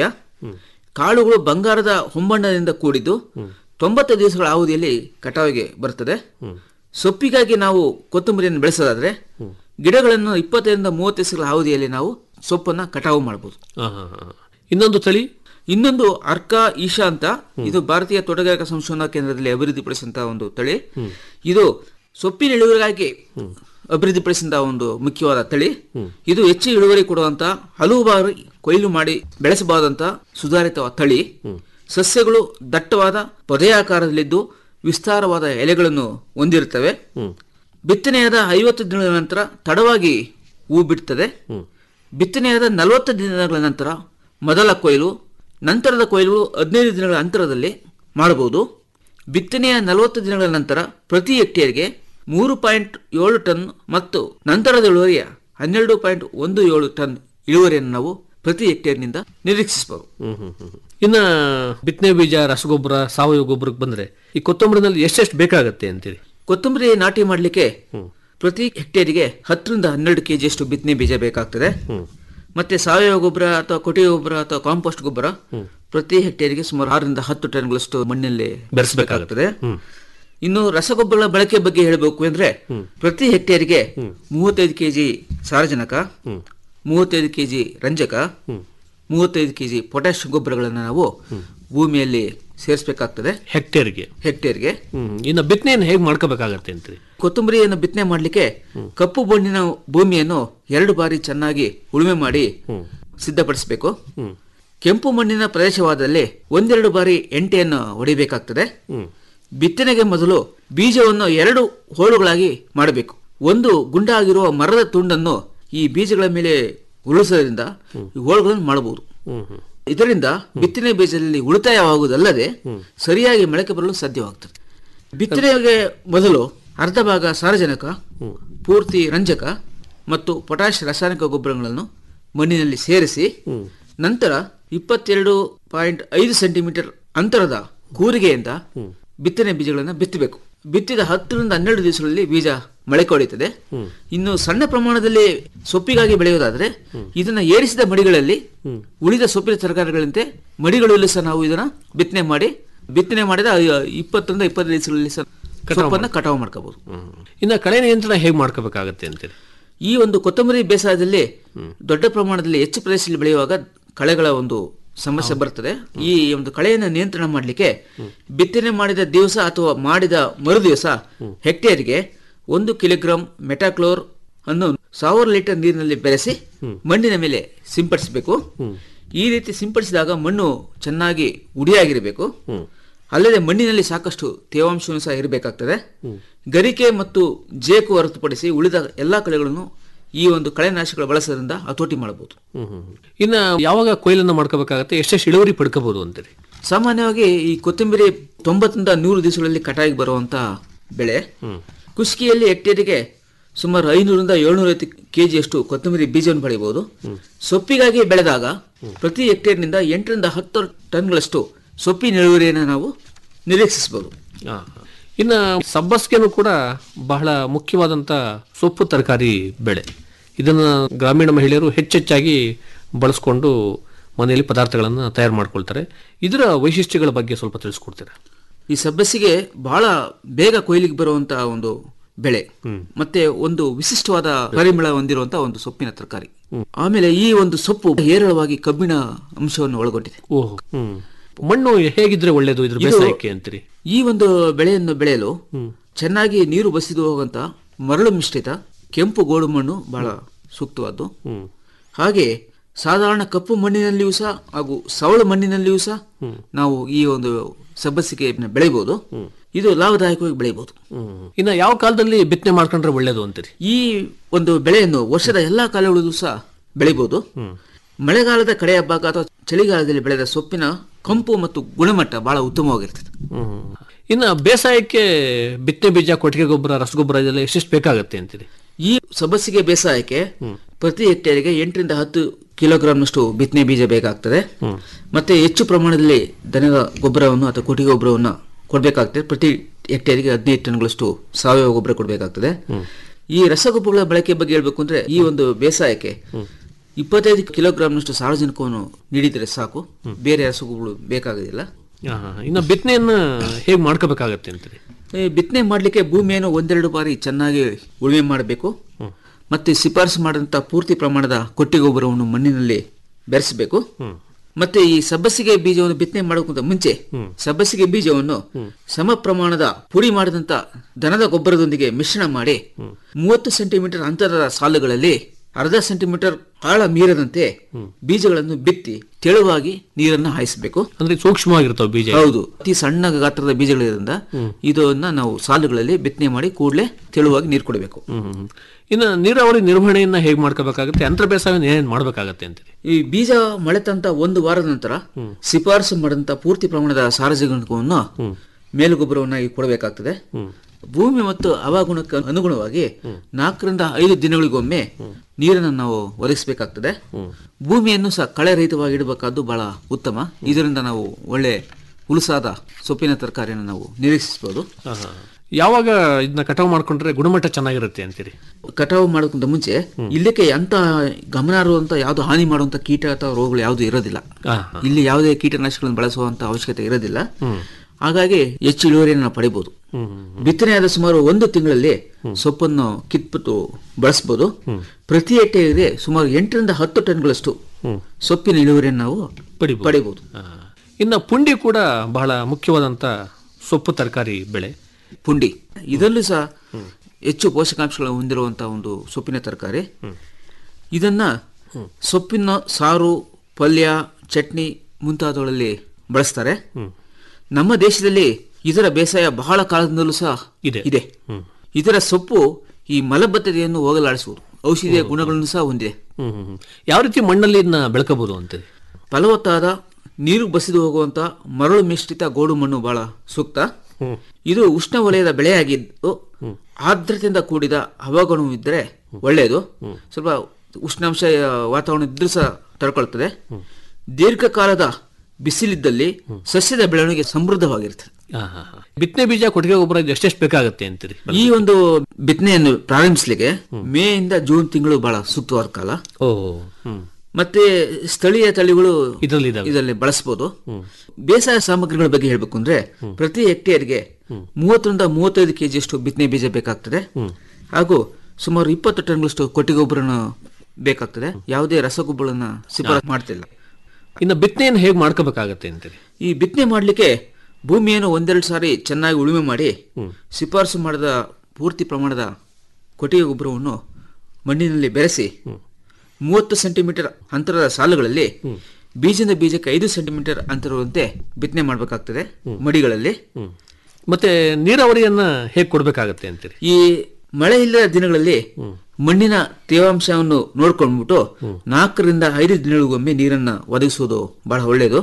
ಕಾಳುಗಳು ಬಂಗಾರದ ಹೊಂಬಣ್ಣದಿಂದ ಕೂಡಿದ್ದು ತೊಂಬತ್ತು ದಿವಸಗಳ ಅವಧಿಯಲ್ಲಿ ಕಟಾವಿಗೆ ಬರುತ್ತದೆ ಸೊಪ್ಪಿಗಾಗಿ ನಾವು ಕೊತ್ತಂಬರಿಯನ್ನು ಬೆಳೆಸೋದಾದ್ರೆ ಗಿಡಗಳನ್ನು ಇಪ್ಪತ್ತರಿಂದ ಮೂವತ್ತು ದಿವಸಗಳ ಅವಧಿಯಲ್ಲಿ ನಾವು ಸೊಪ್ಪನ್ನ ಕಟಾವು ಮಾಡಬಹುದು ಹಾ, ಹಾ, ಹಾ. ಇನ್ನೊಂದು ತಳಿ ಇನ್ನೊಂದು ಅರ್ಕಾ ಈಶಾ ಅಂತ ಇದು ಭಾರತೀಯ ತೋಟಗಾರಿಕಾ ಸಂಶೋಧನಾ ಕೇಂದ್ರದಲ್ಲಿ ಅಭಿವೃದ್ಧಿಪಡಿಸಿದಂತಹ ಒಂದು ತಳಿ ಇದು ಸೊಪ್ಪಿನ ಇಳುವರಿಗಾಗಿ ಅಭಿವೃದ್ಧಿಪಡಿಸಿದ ಒಂದು ಮುಖ್ಯವಾದ ತಳಿ ಇದು ಹೆಚ್ಚು ಇಳುವರಿ ಕೊಡುವಂತ ಹಲವು ಬಾರಿ ಕೊಯ್ಲು ಮಾಡಿ ಬೆಳೆಸಬಹುದಂತ ಸುಧಾರಿತ ತಳಿ ಸಸ್ಯಗಳು ದಟ್ಟವಾದ ಪೊದೆಯಾಕಾರದಲ್ಲಿದ್ದು ವಿಸ್ತಾರವಾದ ಎಲೆಗಳನ್ನು ಹೊಂದಿರುತ್ತವೆ ಬಿತ್ತನೆಯಾದ ಐವತ್ತು ದಿನಗಳ ನಂತರ ತಡವಾಗಿ ಹೂ ಬಿಡುತ್ತದೆ ಬಿತ್ತನೆಯಾದ ನಲವತ್ತು ದಿನಗಳ ನಂತರ ಮೊದಲ ಕೊಯ್ಲು ನಂತರದ ಕೊಯ್ಲು ಹದಿನೈದು ದಿನಗಳ ಅಂತರದಲ್ಲಿ ಮಾಡಬಹುದು ಬಿತ್ತನೆಯ ನಲವತ್ತು ದಿನಗಳ ನಂತರ ಪ್ರತಿ ಹೆಕ್ಟೇರ್ಗೆ ಮೂರು ಪಾಯಿಂಟ್ ಏಳು ಟನ್ ಮತ್ತು ನಂತರದ ಇಳುವರಿಯ ಹನ್ನೆರಡು ಪಾಯಿಂಟ್ ಒಂದು ಏಳು ಟನ್ ಇಳುವರಿಯನ್ನು ನಾವು ಪ್ರತಿ ಹೆಕ್ಟೇರ್ನಿಂದ ನಿರೀಕ್ಷಿಸಬಹುದು ಇನ್ನ ಬಿತ್ತನೆ ಬೀಜ ರಸಗೊಬ್ಬರ ಸಾವಯವ ಗೊಬ್ಬರಕ್ಕೆ ಬಂದ್ರೆ ಈ ಕೊತ್ತಂಬರಿನಲ್ಲಿ ಎಷ್ಟೆಷ್ಟು ಬೇಕಾಗತ್ತೆ ಅಂತೀರಿ ಕೊತ್ತಂಬರಿ ನಾಟಿ ಮಾಡಲಿಕ್ಕೆ ಪ್ರತಿ ಹೆಕ್ಟೇರಿಗೆ ಹತ್ತರಿಂದ ಹನ್ನೆರಡು ಕೆಜಿಯಷ್ಟು ಬಿತ್ತನೆ ಬೀಜ ಬೇಕಾಗ್ತದೆ ಮತ್ತೆ ಸಾವಯವ ಗೊಬ್ಬರ ಅಥವಾ ಕೊಟ್ಟಿಗೆ ಗೊಬ್ಬರ ಅಥವಾ ಕಾಂಪೋಸ್ಟ್ ಗೊಬ್ಬರ ಪ್ರತಿ ಹೆಕ್ಟೇರಿಗೆ ಸುಮಾರು ಆರರಿಂದ ಹತ್ತು ಟನ್ಗಳಷ್ಟು ಮಣ್ಣಲ್ಲಿ ಬೆರೆಸಬೇಕಾಗುತ್ತದೆ ಇನ್ನು ರಸಗೊಬ್ಬರಗಳ ಬಳಕೆ ಬಗ್ಗೆ ಹೇಳಬೇಕು ಅಂದ್ರೆ ಪ್ರತಿ ಹೆಕ್ಟೇರ್ಗೆ ಮೂವತ್ತೈದು ಕೆಜಿ ಸಾರಜನಕ ಮೂವತ್ತೈದು ಕೆಜಿ ರಂಜಕ ಮೂವತ್ತೈದು ಕೆಜಿ ಪೊಟ್ಯಾಶ್ ಗೊಬ್ಬರಗಳನ್ನು ನಾವು ಭೂಮಿಯಲ್ಲಿ ಸೇರಿಸಬೇಕಾಗ್ತದೆ ಹೆಕ್ಟೇರ್ಗೆ ಹೆಕ್ಟೇರ್ಗೆ ಹ್ಮ್ ಇನ್ನು ಬಿತ್ತನೆಯನ್ನು ಹೇಗೆ ಮಾಡ್ಕೋಬೇಕಾಗತ್ತೆ ಅಂತೀರಿ ಕೊತ್ತಂಬರಿಯನ್ನು ಬಿತ್ತನೆ ಮಾಡಲಿಕ್ಕೆ ಕಪ್ಪು ಬಣ್ಣಿನ ಭೂಮಿಯನ್ನು ಎರಡು ಬಾರಿ ಚೆನ್ನಾಗಿ ಉಳುಮೆ ಮಾಡಿ ಸಿದ್ಧಪಡಿಸಬೇಕು ಕೆಂಪು ಮಣ್ಣಿನ ಪ್ರದೇಶವಾದಲ್ಲಿ ಒಂದೆರಡು ಬಾರಿ ಎಂಟೆಯನ್ನು ಹೊಡಿಬೇಕಾಗ್ತದೆ ಬಿತ್ತನೆಗೆ ಮೊದಲು ಬೀಜವನ್ನು ಎರಡು ಹೋಳುಗಳಾಗಿ ಮಾಡಬೇಕು ಒಂದು ಗುಂಡಾಗಿರುವ ಮರದ ತುಂಡನ್ನು ಈ ಬೀಜಗಳ ಮೇಲೆ ಉರುಳಿಸೋದ್ರಿಂದ ಈ ಹೋಳುಗಳನ್ನು ಮಾಡಬಹುದು ಇದರಿಂದ ಬಿತ್ತನೆ ಬೀಜದಲ್ಲಿ ಉಳಿತಾಯವಾಗುವುದಲ್ಲದೆ ಸರಿಯಾಗಿ ಮೊಳಕೆ ಬರಲು ಸಾಧ್ಯವಾಗುತ್ತದೆ ಬಿತ್ತನೆಗೆ ಮೊದಲು ಅರ್ಧ ಭಾಗ ಸಾರಜನಕ ಪೂರ್ತಿ ರಂಜಕ ಮತ್ತು ಪೊಟ್ಯಾಶ್ ರಾಸಾಯನಿಕ ಗೊಬ್ಬರಗಳನ್ನು ಮಣ್ಣಿನಲ್ಲಿ ಸೇರಿಸಿ ನಂತರ ಇಪ್ಪತ್ತೆರಡು ಪಾಯಿಂಟ್ ಐದು ಸೆಂಟಿಮೀಟರ್ ಅಂತರದ ಕೂರಿಗೆಯಿಂದ ಬಿತ್ತನೆ ಬೀಜಗಳನ್ನು ಬಿತ್ತಬೇಕು ಬಿತ್ತಿದ ಹತ್ತರಿಂದ ಹನ್ನೆರಡು ದಿವಸಗಳಲ್ಲಿ ಬೀಜ ಮೊಳಕೆ ಹೊಡೆಯುತ್ತದೆ ಇನ್ನು ಸಣ್ಣ ಪ್ರಮಾಣದಲ್ಲಿ ಸೊಪ್ಪಿಗಾಗಿ ಬೆಳೆಯುವುದಾದರೆ ಇದನ್ನ ಏರಿಸಿದ ಮಡಿಗಳಲ್ಲಿ ಉಳಿದ ಸೊಪ್ಪಿನ ತರಕಾರಿಗಳಂತೆ ಮಡಿಗಳಲ್ಲಿ ಸಹ ನಾವು ಇದನ್ನ ಬಿತ್ತನೆ ಮಾಡಿ ಬಿತ್ತನೆ ಮಾಡಿದ ಐ- ಇಪ್ಪತ್ತರಿಂದ ಇಪ್ಪತ್ತೈದು ದಿವಸಗಳಲ್ಲಿ ಸಹ ಸೊಪ್ಪನ್ನ ಕಟಾವು ಮಾಡ್ಕೋಬಹುದು ಇನ್ನು ಕಳೆ ನಿಯಂತ್ರಣ ಹೇಗೆ ಮಾಡ್ಕೋಬೇಕಾಗತ್ತೆ ಅಂತೀರಿ ಈ ಒಂದು ಕೊತ್ತಂಬರಿ ಬೇಸಾಯದಲ್ಲಿ ದೊಡ್ಡ ಪ್ರಮಾಣದಲ್ಲಿ ಹೆಚ್ಚು ಪ್ರದೇಶದಲ್ಲಿ ಬೆಳೆಯುವಾಗ ಕಳೆಗಳ ಒಂದು ಸಮಸ್ಯೆ ಬರ್ತದೆ ಈ ಒಂದು ಕಳೆಯನ್ನು ನಿಯಂತ್ರಣ ಮಾಡಲಿಕ್ಕೆ ಬಿತ್ತನೆ ಮಾಡಿದ ದಿವಸ ಅಥವಾ ಮಾಡಿದ ಮರು ದಿವಸ ಹೆಕ್ಟೇರ್ಗೆ ಒಂದು ಕಿಲೋಗ್ರಾಂ ಮೆಟಾಕ್ಲೋರ್ ಅನ್ನು ಸಾವಿರ ಲೀಟರ್ ನೀರಿನಲ್ಲಿ ಬೆರೆಸಿ ಮಣ್ಣಿನ ಮೇಲೆ ಸಿಂಪಡಿಸಬೇಕು ಈ ರೀತಿ ಸಿಂಪಡಿಸಿದಾಗ ಮಣ್ಣು ಚೆನ್ನಾಗಿ ಉಡಿಯಾಗಿರಬೇಕು ಅಲ್ಲದೆ ಮಣ್ಣಿನಲ್ಲಿ ಸಾಕಷ್ಟು ತೇವಾಂಶವೂ ಸಹ ಇರಬೇಕಾಗ್ತದೆ ಗರಿಕೆ ಮತ್ತು ಜೇಕು ಹೊರತುಪಡಿಸಿ ಉಳಿದ ಎಲ್ಲಾ ಕಳೆಗಳನ್ನು ಈ ಒಂದು ಕಳೆನಾಶಕಗಳ ಬಳಸೋದ್ರಿಂದ ಹತೋಟಿ ಮಾಡಬಹುದು ಇನ್ನು ಯಾವಾಗ ಕೊಯ್ಲನ್ನು ಮಾಡ್ಕೋಬೇಕಾಗತ್ತೆ ಎಷ್ಟೆಷ್ಟು ಇಳುವರಿ ಪಡ್ಕೋಬಹುದು ಅಂತೀರಿ ಸಾಮಾನ್ಯವಾಗಿ ಈ ಕೊತ್ತಂಬರಿ ತೊಂಬತ್ತರಿಂದ ನೂರು ದಿವಸಗಳಲ್ಲಿ ಕಟಾವಿಗೆ ಬರುವಂತ ಬೆಳೆ ಕುಸ್ಕಿಯಲ್ಲಿ ಹೆಕ್ಟೇರಿಗೆ ಸುಮಾರು ಐನೂರಿಂದ ಏಳ್ನೂರೈವತ್ತು ಕೆಜಿಯಷ್ಟು ಕೊತ್ತಂಬರಿ ಬೀಜವನ್ನು ಬೆಳೆಯಬಹುದು ಸೊಪ್ಪಿಗಾಗಿ ಬೆಳೆದಾಗ ಪ್ರತಿ ಹೆಕ್ಟೇರ್ನಿಂದ ಎಂಟರಿಂದ ಹತ್ತು ಟನ್ಗಳಷ್ಟು ಸೊಪ್ಪಿನ ಇಳುವರಿಯನ್ನು ನಾವು ನಿರೀಕ್ಷಿಸಬಹುದು ಆ, ಇನ್ನು ಸಬ್ಬಸ್ಗೆನೂ ಕೂಡ ಬಹಳ ಮುಖ್ಯವಾದಂಥ ಸೊಪ್ಪು ತರಕಾರಿ ಬೆಳೆ ಇದನ್ನು ಗ್ರಾಮೀಣ ಮಹಿಳೆಯರು ಹೆಚ್ಚೆಚ್ಚಾಗಿ ಬಳಸ್ಕೊಂಡು ಮನೆಯಲ್ಲಿ ಪದಾರ್ಥಗಳನ್ನು ತಯಾರು ಮಾಡ್ಕೊಳ್ತಾರೆ ಇದರ ವೈಶಿಷ್ಟ್ಯಗಳ ಬಗ್ಗೆ ಸ್ವಲ್ಪ ತಿಳಿಸ್ಕೊಡ್ತೀರಾ ಈ ಸಬ್ಬಸಿಗೆ ಬಹಳ ಬೇಗ ಕೊಯ್ಲಿಗೆ ಬರುವಂತ ಒಂದು ಬೆಳೆ ಮತ್ತೆ ಒಂದು ವಿಶಿಷ್ಟವಾದ ಪರಿಮಳ ಹೊಂದಿರುವಂತ ಒಂದು ಸೊಪ್ಪಿನ ತರಕಾರಿ ಆಮೇಲೆ ಈ ಒಂದು ಸೊಪ್ಪು ಹೇರಳವಾಗಿ ಕಬ್ಬಿಣ ಅಂಶವನ್ನು ಒಳಗೊಂಡಿದೆ ಓಹೋ ಹ್ಮ್ ಮಣ್ಣು ಹೇಗಿದ್ರೆ ಒಳ್ಳೇದು ಇದ್ರ ಇದು- ಬೇಸಾಯಕ್ಕೆ ಅಂತೀರಿ ಈ ಒಂದು ಬೆಳೆಯನ್ನು ಬೆಳೆಯಲು ಚೆನ್ನಾಗಿ ನೀರು ಬಸಿದು ಹೋಗುವಂತ ಮರಳು ಮಿಶ್ರಿತ ಕೆಂಪು ಗೋಡು ಮಣ್ಣು ಬಹಳ ಸೂಕ್ತವಾದ್ದು ಹಾಗೆ ಸಾಧಾರಣ ಕಪ್ಪು ಮಣ್ಣಿನಲ್ಲಿಯೂ ಸಹ ಹಾಗೂ ಸವಳು ಮಣ್ಣಿನಲ್ಲಿಯೂ ಸಹ ನಾವು ಈ ಒಂದು ಸಬ್ಬಸಿಗೆ ಬೆಳೆಯಬಹುದು ಇದು ಲಾಭದಾಯಕವಾಗಿ ಬೆಳೆಯಬಹುದು ಇನ್ನು ಯಾವ ಕಾಲದಲ್ಲಿ ಬಿತ್ತನೆ ಮಾಡ್ಕೊಂಡ್ರೆ ಒಳ್ಳೇದು ಅಂತೀರಿ ಈ ಒಂದು ಬೆಳೆಯನ್ನು ವರ್ಷದ ಎಲ್ಲಾ ಕಾಲಗಳಲ್ಲೂ ಸಹ ಬೆಳಿಬಹುದು ಮಳೆಗಾಲದ ಕಡೆಯ ಭಾಗ ಅಥವಾ ಚಳಿಗಾಲದಲ್ಲಿ ಬೆಳೆದ ಸೊಪ್ಪಿನ ಕಂಪು ಮತ್ತು ಗುಣಮಟ್ಟ ಬಹಳ ಉತ್ತಮವಾಗಿರ್ತದೆ ಇನ್ನು ಬೇಸಾಯಕ್ಕೆ ಬಿತ್ತನೆ ಬೀಜ ಕೊಟ್ಟಿಗೆ ಗೊಬ್ಬರ ರಸಗೊಬ್ಬರ ಇದೆಲ್ಲ ಎಷ್ಟೆಷ್ಟು ಬೇಕಾಗತ್ತೆ ಅಂತೀರಿ ಈ ಸಬ್ಬಸಿಗೆ ಬೇಸಾಯಕ್ಕೆ ಪ್ರತಿ ಹೆಕ್ಟೇರ್ಗೆ ಎಂಟರಿಂದ ಹತ್ತು ಕಿಲೋಗ್ರಾಂನಷ್ಟು ಬಿತ್ತನೆ ಬೀಜ ಬೇಕಾಗ್ತದೆ ಮತ್ತೆ ಹೆಚ್ಚು ಪ್ರಮಾಣದಲ್ಲಿ ದನದ ಗೊಬ್ಬರವನ್ನು ಅಥವಾ ಕೊಟ್ಟಿಗೆ ಗೊಬ್ಬರವನ್ನು ಕೊಡಬೇಕಾಗ್ತದೆ ಪ್ರತಿ ಹೆಕ್ಟೇರ್ಗೆ ಹದಿನೈದು ಟನ್ಗಳಷ್ಟು ಸಾವಯವ ಗೊಬ್ಬರ ಕೊಡಬೇಕಾಗ್ತದೆ ಈ ರಸಗೊಬ್ಬರಗಳ ಬಳಕೆ ಬಗ್ಗೆ ಹೇಳ್ಬೇಕು ಅಂದ್ರೆ ಈ ಒಂದು ಬೇಸಾಯಕ್ಕೆ ಇಪ್ಪತ್ತೈದು ಕಿಲೋಗ್ರಾಂನಷ್ಟು ಸಾರಜನಕವನ್ನು ನೀಡಿದರೆ ಸಾಕು ಬೇರೆ ರಸಗೊಬ್ಬರಗಳು ಬೇಕಾಗೋದಿಲ್ಲ ಆಹಾ. ಇನ್ನು ಬಿತ್ತನೆಯನ್ನ ಹೇಗೆ ಮಾಡ್ಕೋಬೇಕಾಗತ್ತೆ ಅಂತೀರಿ ಈ ಬಿತ್ತನೆ ಮಾಡಲಿಕ್ಕೆ ಭೂಮಿಯನ್ನು ಒಂದೆರಡು ಬಾರಿ ಚೆನ್ನಾಗಿ ಉಳುಮೆ ಮಾಡಬೇಕು ಮತ್ತೆ ಶಿಫಾರಸು ಮಾಡಿದಂಥ ಪೂರ್ತಿ ಪ್ರಮಾಣದ ಕೊಟ್ಟಿಗೆ ಗೊಬ್ಬರವನ್ನು ಮಣ್ಣಿನಲ್ಲಿ ಬೆರೆಸಬೇಕು ಮತ್ತೆ ಈ ಸಬ್ಬಸಿಗೆ ಬೀಜವನ್ನು ಬಿತ್ತನೆ ಮಾಡೋಕ್ಕಿಂತ ಮುಂಚೆ ಸಬ್ಬಸಿಗೆ ಬೀಜವನ್ನು ಸಮ ಪ್ರಮಾಣದ ಪುಡಿ ಮಾಡಿದಂತ ದನದ ಗೊಬ್ಬರದೊಂದಿಗೆ ಮಿಶ್ರಣ ಮಾಡಿ ಮೂವತ್ತು ಸೆಂಟಿಮೀಟರ್ ಅಂತರದ ಸಾಲುಗಳಲ್ಲಿ ಅರ್ಧ ಸೆಂಟಿಮೀಟರ್ ಆಳ ಮೀರದಂತೆ ಬೀಜಗಳನ್ನು ಬಿತ್ತಿ ತೆಳುವಾಗಿ ನೀರನ್ನು ಹಾಯಿಸಬೇಕು ಅಂದ್ರೆ ಸೂಕ್ಷ್ಮವಾಗಿರ್ತಾವ ಬೀಜ ಹೌದು ಅತಿ ಸಣ್ಣ ಗಾತ್ರದ ಬೀಜಗಳಿರೋದ್ರಿಂದ ಇದನ್ನ ನಾವು ಸಾಲುಗಳಲ್ಲಿ ಬಿತ್ತನೆ ಮಾಡಿ ಕೂಡಲೇ ತೆಳುವಾಗಿ ನೀರು ಕೊಡಬೇಕು ಹ್ಮ್ ಇನ್ನು ನೀರಾವರಿ ನಿರ್ವಹಣೆಯನ್ನ ಹೇಗೆ ಮಾಡ್ಕೋಬೇಕಾಗತ್ತೆ ಅಂತರ ಬೇಸಾಯ ಏನೇನು ಮಾಡ್ಬೇಕಾಗತ್ತೆ ಅಂತೀರಿ ಈ ಬೀಜ ಮೊಳೆತಂತ ಒಂದು ವಾರದ ನಂತರ ಶಿಫಾರಸು ಮಾಡಿದಂತ ಪೂರ್ತಿ ಪ್ರಮಾಣದ ಸಾರಜನಕವನ್ನು ಮೇಲುಗೊಬ್ಬರವನ್ನಾಗಿ ಕೊಡಬೇಕಾಗ್ತದೆ ಭೂಮಿ ಮತ್ತು ಹವಾಗುಣಕ್ಕೆ ಅನುಗುಣವಾಗಿ ನಾಲ್ಕರಿಂದ ಐದು ದಿನಗಳಿಗೊಮ್ಮೆ ನೀರನ್ನು ನಾವು ಒದಗಿಸಬೇಕಾಗ್ತದೆ ಭೂಮಿಯನ್ನು ಸಹ ಕಳೆ ರಹಿತವಾಗಿ ಇಡಬೇಕಾದ್ದು ಬಹಳ ಉತ್ತಮ ಇದರಿಂದ ನಾವು ಒಳ್ಳೆ ಹುಲಸಾದ ಸೊಪ್ಪಿನ ತರಕಾರಿಯನ್ನು ನಾವು ನಿರೀಕ್ಷಿಸಬಹುದು ಆಹಾ. ಯಾವಾಗ ಇದನ್ನ ಕಟಾವು ಮಾಡ್ಕೊಂಡ್ರೆ ಗುಣಮಟ್ಟ ಚೆನ್ನಾಗಿರುತ್ತೆ ಅಂತೀರಿ ಕಟಾವು ಮಾಡೋಕ್ಕಿಂತ ಮುಂಚೆ ಇಲ್ಲಕ್ಕೆ ಅಂತ ಗಮನಾರ್ಹವಂತ ಯಾವ್ದು ಹಾನಿ ಮಾಡುವಂತ ಕೀಟ ಅಥವಾ ರೋಗಗಳು ಯಾವುದು ಇರೋದಿಲ್ಲ ಆಹಾ. ಇಲ್ಲಿ ಯಾವುದೇ ಕೀಟನಾಶಕಗಳನ್ನು ಬಳಸುವಂತ ಅವಶ್ಯಕತೆ ಇರೋದಿಲ್ಲ ಹಾಗಾಗಿ ಹೆಚ್ಚು ಇಳುವರಿಯನ್ನು ನಾವು ಪಡಿಬಹುದು ಬಿತ್ತನೆಯಾದ ಸುಮಾರು ಒಂದು ತಿಂಗಳಲ್ಲಿ ಸೊಪ್ಪನ್ನು ಕಿತ್ಬಿಟ್ಟು ಬಳಸಬಹುದು ಪ್ರತಿ ಹೆಕ್ಟೇರ್ಗೆ ಸುಮಾರು ಎಂಟರಿಂದ ಹತ್ತು ಟನ್ಗಳಷ್ಟು ಸೊಪ್ಪಿನ ಇಳುವರಿಯನ್ನು ನಾವು ಪಡಿಬಹುದು. ಪಡಿಬಹುದು ಆ, ಇನ್ನು ಪುಂಡಿ ಕೂಡ ಬಹಳ ಮುಖ್ಯವಾದಂತ ಸೊಪ್ಪು ತರಕಾರಿ ಬೆಳೆ ಪುಂಡಿ ಇದರಲ್ಲೂ ಸಹ ಹೆಚ್ಚು ಪೋಷಕಾಂಶಗಳನ್ನು ಹೊಂದಿರುವಂತಹ ಒಂದು ಸೊಪ್ಪಿನ ತರಕಾರಿ ಇದನ್ನ ಸೊಪ್ಪಿನ ಸಾರು ಪಲ್ಯ ಚಟ್ನಿ ಮುಂತಾದವುಗಳಲ್ಲಿ ಬಳಸ್ತಾರೆ ನಮ್ಮ ದೇಶದಲ್ಲಿ ಇದರ ಬೇಸಾಯ ಬಹಳ ಕಾಲದಿಂದಲೂ ಸಹ ಇದೆ. ಇದೆ ಇದರ ಸೊಪ್ಪು ಈ ಮಲಬದ್ಧತೆಯನ್ನು ಹೋಗಲಾಡಿಸುವುದು ಔಷಧಿಯ ಗುಣಗಳನ್ನು ಸಹ ಹೊಂದಿದೆ ಹ್ಮ್ ಹ್ಮ್, ಹ್ಮ್. ಯಾವ ರೀತಿ ಮಣ್ಣಲ್ಲಿ ಇದನ್ನ ಬೆಳಕಬಹುದು ಅಂತೀರಿ ಫಲವತ್ತಾದ ನೀರು ಬಸಿದು ಹೋಗುವಂತ ಮರಳು ಮಿಶ್ರಿತ ಗೋಡು ಮಣ್ಣು ಬಹಳ ಸೂಕ್ತ ಇದು ಉಷ್ಣ ವಲಯದ ಬೆಳೆಯಾಗಿದ್ದು ಆರ್ದ್ರತೆಯಿಂದ ಕೂಡಿದ ಹವಾಗುಣ ಇದ್ದರೆ ಒಳ್ಳೆಯದು ಸ್ವಲ್ಪ ಉಷ್ಣಾಂಶ ಆ, ವಾತಾವರಣ ಇದ್ರೂ ಸಹ ತಡ್ಕೊಳ್ತದೆ ದೀರ್ಘಕಾಲದ ಬಿಸಿಲಿದ್ದಲ್ಲಿ ಸಸ್ಯದ ಬೆಳವಣಿಗೆ ಸಮೃದ್ಧವಾಗಿರ್ತದೆ ಆ, ಹಾ, ಹಾ. ಬಿತ್ತನೆ ಬೀಜ ಕೊಟ್ಟಿಗೆ ಗೊಬ್ಬರ ಇದು ಎಷ್ಟೆಷ್ಟು ಬೇಕಾಗುತ್ತೆ ಅಂತೀರಿ ಈ ಒಂದು ಬಿತ್ತನೆಯನ್ನು ಪ್ರಾರಂಭಿಸಲಿಕ್ಕೆ ಮೇ ಇಂದ ಜೂನ್ ತಿಂಗಳು ಬಹಳ ಸೂಕ್ತವಾದ ಕಾಲ ಓ ಹ್ಮ್ ಮತ್ತೆ ಸ್ಥಳೀಯ ತಳಿಗಳು ಇದ್ರಲ್ಲಿ ಇದಾವೆ. ಇದರಲ್ಲಿ ಬಳಸಬಹುದು ಬೇಸಾಯ ಸಾಮಗ್ರಿಗಳ ಬಗ್ಗೆ ಹೇಳ್ಬೇಕು ಅಂದ್ರೆ ಪ್ರತಿ ಹೆಕ್ಟೇರ್ಗೆ ಮೂವತ್ತರಿಂದ ಮೂವತ್ತೈದು ಕೆಜಿಯಷ್ಟು ಬಿತ್ತನೆ ಬೀಜ ಬೇಕಾಗ್ತದೆ ಹಾಗೂ ಸುಮಾರು ಇಪ್ಪತ್ತು ಟನ್ಗಳಷ್ಟು ಕೊಟ್ಟಿಗೆ ಗೊಬ್ಬರನ ಬೇಕಾಗ್ತದೆ ಯಾವುದೇ ರಸಗೊಬ್ಬರನ ಶಿಫಾರಸು ಮಾಡ್ತಿಲ್ಲ ಇನ್ನು ಬಿತ್ತನೆಯನ್ನು ಹೇಗೆ ಮಾಡ್ಕೋಬೇಕಾಗತ್ತೆ ಅಂತೀರಿ ಈ ಬಿತ್ತನೆ ಮಾಡಲಿಕ್ಕೆ ಭೂಮಿಯನ್ನು ಒಂದೆರಡು ಸಾರಿ ಚೆನ್ನಾಗಿ ಉಳುಮೆ ಮಾಡಿ ಶಿಫಾರಸು ಮಾಡಿದ ಪೂರ್ತಿ ಪ್ರಮಾಣದ ಕೊಟ್ಟಿಗೆ ಗೊಬ್ಬರವನ್ನು ಮಣ್ಣಿನಲ್ಲಿ ಬೆರೆಸಿ ಮೂವತ್ತು ಸೆಂಟಿಮೀಟರ್ ಅಂತರದ ಸಾಲುಗಳಲ್ಲಿ ಬೀಜದ ಬೀಜಕ್ಕೆ ಐದು ಸೆಂಟಿಮೀಟರ್ ಅಂತರವಂತೆ ಬಿತ್ತನೆ ಮಾಡಬೇಕಾಗ್ತದೆ ಮಡಿಗಳಲ್ಲಿ ಮತ್ತೆ ನೀರಾವರಿಯನ್ನ ಹೇಗೆ ಕೊಡ್ಬೇಕಾಗತ್ತೆ ಅಂತೀರಿ ಈ ಮಳೆ ಇಲ್ಲದ ದಿನಗಳಲ್ಲಿ ಮಣ್ಣಿನ ತೇವಾಂಶವನ್ನು ನೋಡ್ಕೊಂಡ್ಬಿಟ್ಟು ನಾಲ್ಕರಿಂದ ಐದು ದಿನಗಳಿಗೊಮ್ಮೆ ನೀರನ್ನ ಒದಗಿಸುವುದು ಬಹಳ ಒಳ್ಳೆಯದು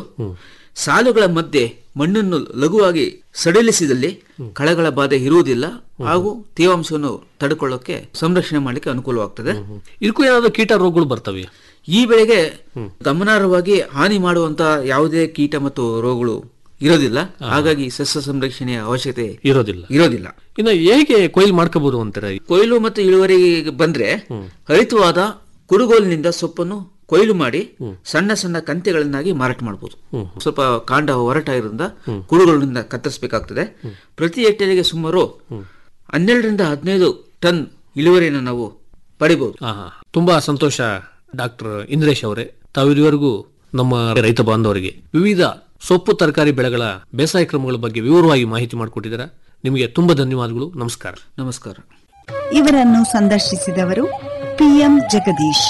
ಸಾಲುಗಳ ಮಧ್ಯೆ ಮಣ್ಣನ್ನು ಲಘುವಾಗಿ ಸಡಿಲಿಸಿದಲ್ಲಿ ಕಳೆಗಳ ಬಾಧೆ ಇರುವುದಿಲ್ಲ ಹಾಗೂ ತೇವಾಂಶವನ್ನು ತಡೆಕೊಳ್ಳೋಕೆ ಸಂರಕ್ಷಣೆ ಮಾಡಲಿಕ್ಕೆ ಅನುಕೂಲವಾಗ್ತದೆ ಇದಕ್ಕೂ ಏನಾದ್ರು ಕೀಟ ರೋಗಗಳು ಬರ್ತವೆ ಈ ಬೆಳೆಗೆ ಗಮನಾರ್ಹವಾಗಿ ಹಾನಿ ಮಾಡುವಂತ ಯಾವುದೇ ಕೀಟ ಮತ್ತು ರೋಗಗಳು ಇರೋದಿಲ್ಲ ಹಾಗಾಗಿ ಸಸ್ಯ ಸಂರಕ್ಷಣೆಯ ಅವಶ್ಯಕತೆ ಇರೋದಿಲ್ಲ ಇರೋದಿಲ್ಲ ಇನ್ನು ಹೇಗೆ ಕೊಯ್ಲು ಮಾಡ್ಕೋಬಹುದು ಅಂತೀರ ಕೊಯ್ಲು ಮತ್ತು ಇಳುವರಿಗೆ ಬಂದ್ರೆ ಹರಿತವಾದ ಕುಡುಗೋಲಿನಿಂದ ಸೊಪ್ಪನ್ನು ಕೊಯ್ಲು ಮಾಡಿ ಸಣ್ಣ ಸಣ್ಣ ಕಂತೆಗಳನ್ನಾಗಿ ಮಾರಾಟ ಮಾಡಬಹುದು ಸ್ವಲ್ಪ ಕಾಂಡ ಹೊರಟಾಗಿರೋದ್ರಿಂದ ಕುಡುಗೋಲಿನಿಂದ ಕತ್ತರಿಸಬೇಕಾಗ್ತದೆ ಪ್ರತಿ ಹೆಕ್ಟೇರಿಗೆ ಸುಮಾರು ಹನ್ನೆರಡರಿಂದ ಹದಿನೈದು ಟನ್ ಇಳುವರಿಯನ್ನು ನಾವು ಪಡಿಬಹುದು ಹಾ ಹಾ. ತುಂಬಾ ಸಂತೋಷ ಡಾಕ್ಟರ್ ಇಂದ್ರೇಶ್ ಅವರೇ ತಾವು ಇದುವರೆಗೂ ನಮ್ಮ ರೈತ ಬಾಂಧವರಿಗೆ ವಿವಿಧ ಸೊಪ್ಪು ತರಕಾರಿ ಬೆಳೆಗಳ ಬೇಸಾಯ ಕ್ರಮಗಳ ಬಗ್ಗೆ ವಿವರವಾಗಿ ಮಾಹಿತಿ ಮಾಡಿಕೊಟ್ಟಿದ್ದೀರಾ ನಿಮಗೆ ತುಂಬಾ ಧನ್ಯವಾದಗಳು ನಮಸ್ಕಾರ ನಮಸ್ಕಾರ ಇವರನ್ನು ಸಂದರ್ಶಿಸಿದವರು ಪಿಎಂ ಜಗದೀಶ್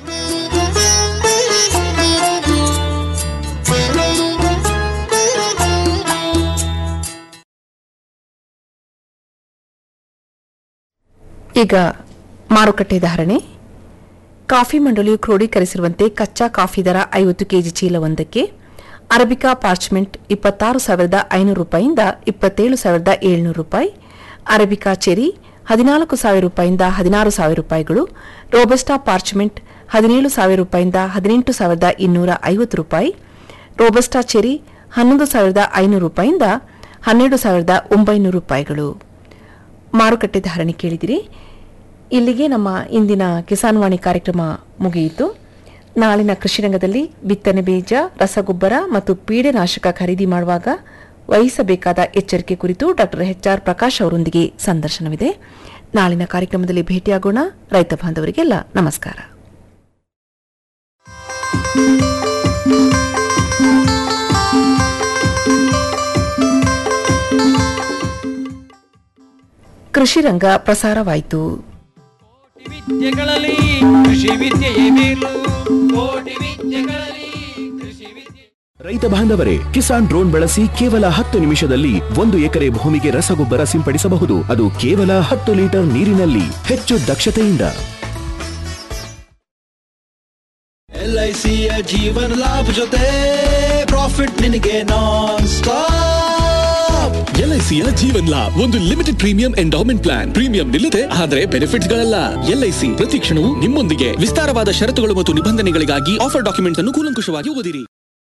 ಈಗ ಮಾರುಕಟ್ಟೆ ಧಾರಣೆ ಕಾಫಿ ಮಂಡಳಿಯು ಕ್ರೋಢೀಕರಿಸಿರುವಂತೆ ಕಚ್ಚಾ ಕಾಫಿ ದರ ಐವತ್ತು ಕೆಜಿ ಚೀಲವೊಂದಕ್ಕೆ ಅರಬಿಕಾ ಪಾರ್ಚ್ಮೆಂಟ್ ಇಪ್ಪತ್ತಾರು ಸಾವಿರದ ಐನೂರು ರೂಪಾಯಿಯಿಂದ ಇಪ್ಪತ್ತೇಳು ಸಾವಿರದ ಏಳ್ನೂರು ರೂಪಾಯಿ ಅರಬಿಕಾ ಚೆರಿ ಹದಿನಾಲ್ಕು ಸಾವಿರ ರೂಪಾಯಿಯಿಂದ ಹದಿನಾರು ಸಾವಿರ ರೂಪಾಯಿಗಳು ರೋಬಸ್ಟಾ ಪಾರ್ಚ್ಮೆಂಟ್ ಹದಿನೇಳು ಸಾವಿರ ರೂಪಾಯಿಯಿಂದ ಹದಿನೆಂಟು ಸಾವಿರದ ಇನ್ನೂರ ಐವತ್ತು ರೂಪಾಯಿ ರೋಬಸ್ಟಾ ಚೆರಿ ಹನ್ನೊಂದು ಸಾವಿರದ ಐನೂರು ರೂಪಾಯಿಯಿಂದ ಹನ್ನೆರಡು ಸಾವಿರದ ಒಂಬೈನೂರು ರೂಪಾಯಿಗಳು ಮಾರುಕಟ್ಟೆ ಧಾರಣೆ ಕೇಳಿದಿರಿ ಇಲ್ಲಿಗೆ ನಮ್ಮ ಇಂದಿನ ಕಿಸಾನ್ ವಾಣಿ ಕಾರ್ಯಕ್ರಮ ಮುಗಿಯಿತು ನಾಳಿನ ಕೃಷಿ ರಂಗದಲ್ಲಿ ಬಿತ್ತನೆ ಬೀಜ ರಸಗೊಬ್ಬರ ಮತ್ತು ಪೀಡೆನಾಶಕ ಖರೀದಿ ಮಾಡುವಾಗ ವಹಿಸಬೇಕಾದ ಎಚ್ಚರಿಕೆ ಕುರಿತು ಡಾಕ್ಟರ್ ಎಚ್ ಆರ್ ಪ್ರಕಾಶ್ ಅವರೊಂದಿಗೆ ಸಂದರ್ಶನವಿದೆ ನಾಳಿನ ಕಾರ್ಯಕ್ರಮದಲ್ಲಿ ಭೇಟಿಯಾಗೋಣ ರೈತ ಬಾಂಧವರಿಗೆಲ್ಲ ನಮಸ್ಕಾರ ಕೃಷಿ ರಂಗ ಪ್ರಸಾರವಾಯಿತು ವಿದ್ಯೆಗಳಲ್ಲಿ ಕೃಷಿ ವಿದ್ಯೆಯೇ ಮೇಲು ಕೋಟಿ ವಿದ್ಯೆಗಳಲ್ಲಿ ಕೃಷಿ ವಿದ್ಯೆ ರೈತ ಬಾಂಧವರೇ ಕಿಸಾನ್ ಡ್ರೋನ್ ಬಳಸಿ ಕೇವಲ ಹತ್ತು ನಿಮಿಷದಲ್ಲಿ ಒಂದು ಎಕರೆ ಭೂಮಿಗೆ ರಸಗೊಬ್ಬರ ಸಿಂಪಡಿಸಬಹುದು ಅದು ಕೇವಲ ಹತ್ತು ಲೀಟರ್ ನೀರಿನಲ್ಲಿ ಹೆಚ್ಚು ದಕ್ಷತೆಯಿಂದ ಎಲ್ಐಸಿಯ ಜೀವನ ಲಾಭ ಜೊತೆ ಪ್ರಾಫಿಟ್ ನಿನಗೆ ನಾನ್ ಸ್ಟಾಪ್ ಎಲ್ಐಸಿಯ ಜೀವನ್ ಲಾಭ್ ಒಂದು limited premium endowment plan premium ನಿಲ್ಲದೆ ಆದರೆ ಬೆನಿಫಿಟ್ಸ್ ಗಳಲ್ಲ ಎಲ್ಐಸಿ ಪ್ರತಿ ಕ್ಷಣವೂ ನಿಮ್ಮೊಂದಿಗೆ ವಿಸ್ತಾರವಾದ ಷರತ್ತುಗಳು ಮತ್ತು ನಿಬಂಧನೆಗಳಿಗಾಗಿ ಆಫರ್ ಡಾಕ್ಯುಮೆಂಟ್ಸ್ ಅನ್ನು ಕೂಲಂಕುಷವಾಗಿ ಓದಿರಿ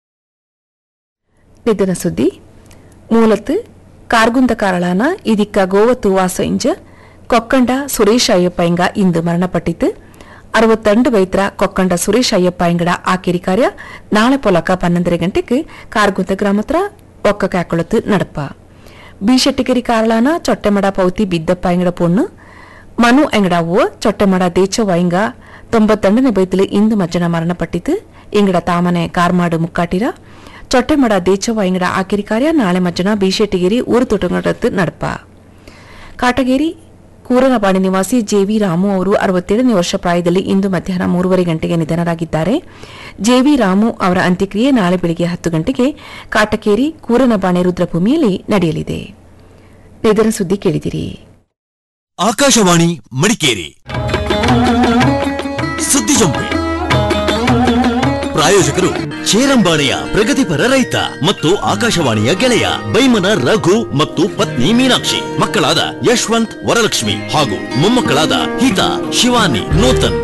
ನಿಧನ ಸುದ್ದಿ ಮೂಲತ್ ಕಾರ್ಗುಂದ ಕಾರಳಾನ ಇದಕ್ಕ ಗೋವತ್ತು ವಾಸ ಇಂಜ ಕೊಕ್ಕಂಡ ಸುರೇಶ್ ಅಯ್ಯಪ್ಪ ಇಂಗ ಇಂದು ಮರಣಪಟ್ಟಿತು ಅರವತ್ತೆಂಟು ವೈತ್ರ ಕೊಕ್ಕಂಡ ಸುರೇಶ್ ಅಯ್ಯಪ್ಪ ಇಂಗಡ ಆಕಿರಿ ಕಾರ್ಯ ನಾಳೆ ಪೊಲಕ ಪನ್ನೊಂದರ ಗಂಟೆಗೆ ಕಾರ್ಗುಂದ ಗ್ರಾಮತ್ರ ಒಕ್ಕ ಕಾಕೊಳತು ನಡಪ ಬಿ ಶೆಟ್ಟಿಗೇರಿ ಕಾರಳಾನ ಚೊಟ್ಟೆಮಡ ಪೌತಿ ಬಿದ್ದಪ್ಪ ಎಂಗಡ ಪೊಣ್ಣು ಮನು ಎಂಗಡ ಅವ್ವ ಚೊಟ್ಟೆಮಡ ದೇಚವ್ವ ಇಂಗ ತೊಂಬತ್ತೆಂಡನೇ ಬೈತಲು ಇಂದು ಮಜ್ಜನ ಮರಣಪಟ್ಟಿತು ಇಂಗಡ ತಾಮನೆ ಕಾರ್ಮಾಡು ಮುಕ್ಕಾಟಿರ ಚೊಟ್ಟೆಮಡ ದೇಚವ್ವ ಇಂಗಡ ಆಕಿರಿ ಕಾರ್ಯ ನಾಳೆ ಮಜ್ಜನ ಬಿ ಶೆಟ್ಟಿಗೇರಿ ಊರು ತೊಟಂಗಡತ್ತು ನಡಪ ಕಾಟಗೇರಿ ಕೂರನಪಾಡಿ ನಿವಾಸಿ ಜೆವಿ ರಾಮು ಅವರು ಅರವತ್ತೇಳನೇ ವರ್ಷ ಪ್ರಾಯದಲ್ಲಿ ಇಂದು ಮಧ್ಯಾಹ್ನ ಮೂರುವರೆ ಗಂಟೆಗೆ ನಿಧನರಾಗಿದ್ದಾರೆ ಜೆವಿ ರಾಮು ಅವರ ಅಂತ್ಯಕ್ರಿಯೆ ನಾಳೆ ಬೆಳಿಗ್ಗೆ ಹತ್ತು ಗಂಟೆಗೆ ಕಾಟಕೇರಿ ಕೂರನಬಾಣೆ ರುದ್ರಭೂಮಿಯಲ್ಲಿ ನಡೆಯಲಿದೆ ನಿಧನ ಸುದ್ದಿ ಕೇಳಿದಿರಿ ಆಕಾಶವಾಣಿ ಮಡಿಕೇರಿ ಸುದ್ದಿ ಜಂಪೆ ಪ್ರಾಯೋಜಕರು ಚೇರಂಬಾಳೆಯ ಪ್ರಗತಿಪರ ರೈತ ಮತ್ತು ಆಕಾಶವಾಣಿಯ ಗೆಳೆಯ ಬೈಮನ ರಘು ಮತ್ತು ಪತ್ನಿ ಮೀನಾಕ್ಷಿ ಮಕ್ಕಳಾದ ಯಶವಂತ್ ವರಲಕ್ಷ್ಮಿ ಹಾಗೂ ಮೊಮ್ಮಕ್ಕಳಾದ ಹಿತಾ ಶಿವಾನಿ ನೂತನ್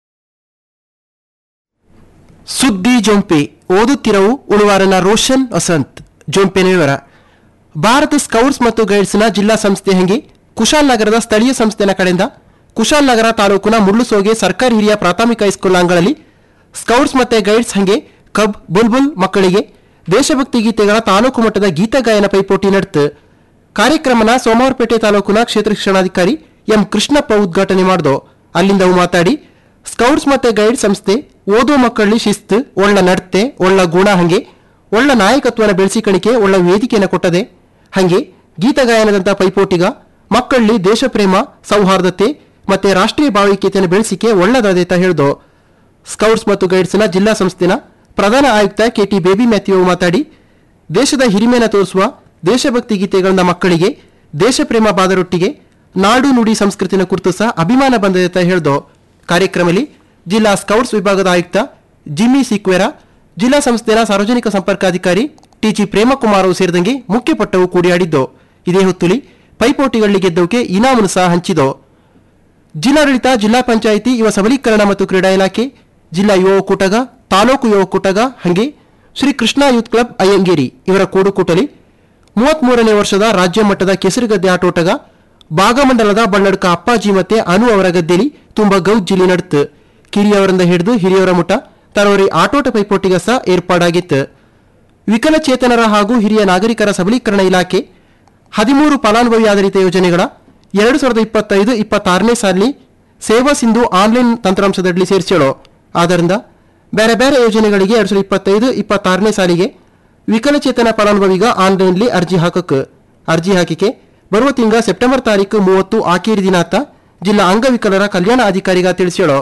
ಸುದ್ದಿ ಜೊಂಪೆ ಓದುತ್ತಿರವು ಉಳುವಾರನ ರೋಷನ್ ವಸಂತ್ ಜೊಂಪೆನ ವಿವರ ಭಾರತ ಸ್ಕೌಟ್ಸ್ ಮತ್ತು ಗೈಡ್ಸ್ನ ಜಿಲ್ಲಾ ಸಂಸ್ಥೆ ಹಂಗೆ ಕುಶಾಲನಗರದ ಸ್ಥಳೀಯ ಸಂಸ್ಥೆನ ಕಡೆಯಿಂದ ಕುಶಾಲನಗರ ತಾಲೂಕಿನ ಮುಳ್ಳುಸೋಗೆ ಸರ್ಕಾರಿ ಹಿರಿಯ ಪ್ರಾಥಮಿಕ ಹೈಸ್ಕೂಲ್ ಅಂಗಳಲ್ಲಿ ಸ್ಕೌಟ್ಸ್ ಮತ್ತು ಗೈಡ್ಸ್ ಹಂಗೆ ಕಬ್ ಬುಲ್ಬುಲ್ ಮಕ್ಕಳಿಗೆ ದೇಶಭಕ್ತಿ ಗೀತೆಗಳ ತಾಲೂಕು ಮಟ್ಟದ ಗೀತ ಗಾಯನ ಪೈಪೋಟಿ ನಡೆತು ಕಾರ್ಯಕ್ರಮನ ಸೋಮವಾರಪೇಟೆ ತಾಲೂಕಿನ ಕ್ಷೇತ್ರ ಶಿಕ್ಷಣಾಧಿಕಾರಿ ಎಂ ಕೃಷ್ಣಪ್ಪ ಉದ್ಘಾಟನೆ ಮಾಡಿದು ಅಲ್ಲಿಂದ ಅವು ಮಾತಾಡಿ ಸ್ಕೌಟ್ಸ್ ಮತ್ತೆ ಗೈಡ್ ಸಂಸ್ಥೆ ಓದೋ ಮಕ್ಕಳಲ್ಲಿ ಶಿಸ್ತು ಒಳ್ಳ ನಡತೆ ಒಳ್ಳ ಗುಣ ಹಂಗೆ ಒಳ್ಳ ನಾಯಕತ್ವನ ಬೆಳೆಸಿಕಣಿಕೆ ಒಳ್ಳ ವೇದಿಕೆಯನ್ನು ಕೊಟ್ಟದೆ ಹಂಗೆ ಗೀತ ಗಾಯನದಂತ ಪೈಪೋಟಿಗ ಮಕ್ಕಳಲ್ಲಿ ದೇಶಪ್ರೇಮ ಸೌಹಾರ್ದತೆ ಮತ್ತೆ ರಾಷ್ಟ್ರೀಯ ಭಾವೈಕ್ಯತೆಯನ್ನು ಬೆಳೆಸಿಕೆ ಒಳ್ಳದಾದೆ ಅಂತ ಹೇಳ್ದು ಸ್ಕೌಟ್ಸ್ ಮತ್ತು ಗೈಡ್ಸ್ನ ಜಿಲ್ಲಾ ಸಂಸ್ಥೆನ ಪ್ರಧಾನ ಆಯುಕ್ತ ಕೆಟಿ ಬೇಬಿ ಮ್ಯಾಥ್ಯೂ ಮಾತಾಡಿ ದೇಶದ ಹಿರಿಮೆನ ತೋರಿಸುವ ದೇಶಭಕ್ತಿ ಗೀತೆಗಳನ್ನ ಮಕ್ಕಳಿಗೆ ದೇಶಪ್ರೇಮ ಬಾದರೊಟ್ಟಿಗೆ ನಾಡು ನುಡಿ ಸಂಸ್ಕೃತಿನ ಕುರಿತು ಸಹ ಅಭಿಮಾನ ಬಂದಿದೆ ಅಂತ ಹೇಳ್ದು ಕಾರ್ಯಕ್ರಮದಲ್ಲಿ ಜಿಲ್ಲಾ ಸ್ಕೌಟ್ಸ್ ವಿಭಾಗದ ಆಯುಕ್ತ ಜಿಮ್ಮಿ ಸಿಕ್ವೆರಾ ಜಿಲ್ಲಾ ಸಂಸ್ಥೆಯ ಸಾರ್ವಜನಿಕ ಸಂಪರ್ಕಾಧಿಕಾರಿ ಟಿಜಿ ಪ್ರೇಮಕುಮಾರ್ ಅವರು ಸೇರಿದಂಗೆ ಮುಖ್ಯ ಪಟ್ಟವು ಕೂಡಿಯಾಡಿದ್ದು ಇದೇ ಹೊತ್ತುಲಿ ಪೈಪೋಟಿಗಳಲ್ಲಿ ಗೆದ್ದವಕ್ಕೆ ಇನಾಮನ್ನು ಸಹ ಹಂಚಿದೋ ಜಿಲ್ಲಾಡಳಿತ ಜಿಲ್ಲಾ ಪಂಚಾಯಿತಿ ಯುವ ಸಬಲೀಕರಣ ಮತ್ತು ಕ್ರೀಡಾ ಇಲಾಖೆ ಜಿಲ್ಲಾ ಯುವ ಒಕ್ಕೂಟಗ ತಾಲೂಕು ಯುವ ಒಕ್ಕೂಟಗ ಹಂಗೆ ಶ್ರೀ ಕೃಷ್ಣ ಯೂತ್ ಕ್ಲಬ್ ಅಯ್ಯಂಗೇರಿ ಇವರ ಕೂಡುಕೂಟಲಿ ಮೂವತ್ಮೂರನೇ ವರ್ಷದ ರಾಜ್ಯ ಮಟ್ಟದ ಕೆಸರುಗದ್ದೆ ಆಟೋಟಗ ಭಾಗಮಂಡಲದ ಬಳ್ಳಡ್ಕ ಅಪ್ಪಾಜಿ ಮತ್ತೆ ಅನು ಅವರ ಗದ್ದೆಲಿ ತುಂಬಾ ಗೌಜ್ಜಿಲಿ ನಡೆತು ಕಿರಿಯವರಿಂದ ಹಿಡಿದು ಹಿರಿಯವರ ಮುಟ ತರವರಿ ಆಟೋಟ ಪೈಪೋಟಿಗ ಸಹ ಏರ್ಪಾಡಾಗಿತ್ತು ವಿಕಲಚೇತನರ ಹಾಗೂ ಹಿರಿಯ ನಾಗರಿಕರ ಸಬಲೀಕರಣ ಇಲಾಖೆ ಹದಿಮೂರು ಫಲಾನುಭವಿ ಆಧಾರಿತ ಯೋಜನೆಗಳ ಎರಡು ಸಾವಿರದ ಇಪ್ಪತ್ತೈದು ಇಪ್ಪತ್ತಾರನೇ ಸಾಲಿ ಸೇವಾ ಸಿಂಧು ಆನ್ಲೈನ್ ತಂತ್ರಾಂಶದಲ್ಲಿ ಸೇರಿಸೋಳು ಆದ್ದರಿಂದ ಬೇರೆ ಬೇರೆ ಯೋಜನೆಗಳಿಗೆ ಎರಡು ಸಾವಿರದ ಇಪ್ಪತ್ತೈದು ಇಪ್ಪತ್ತಾರನೇ ಸಾಲಿಗೆ ವಿಕಲಚೇತನ ಫಲಾನುಭವಿಗ ಆನ್ಲೈನ್ಲಿ ಅರ್ಜಿ ಹಾಕಕ್ಕೆ ಅರ್ಜಿ ಹಾಕಿಕೆ ಬರುವ ತಿಂಗಳ ಸೆಪ್ಟೆಂಬರ್ ತಾರೀಕು ಮೂವತ್ತು ಆಕೇರಿ ದಿನಾತ ಜಿಲ್ಲಾ ಅಂಗವಿಕಲರ ಕಲ್ಯಾಣ ಅಧಿಕಾರಿಗ ತಿಳಿಸ್ಯಾಳು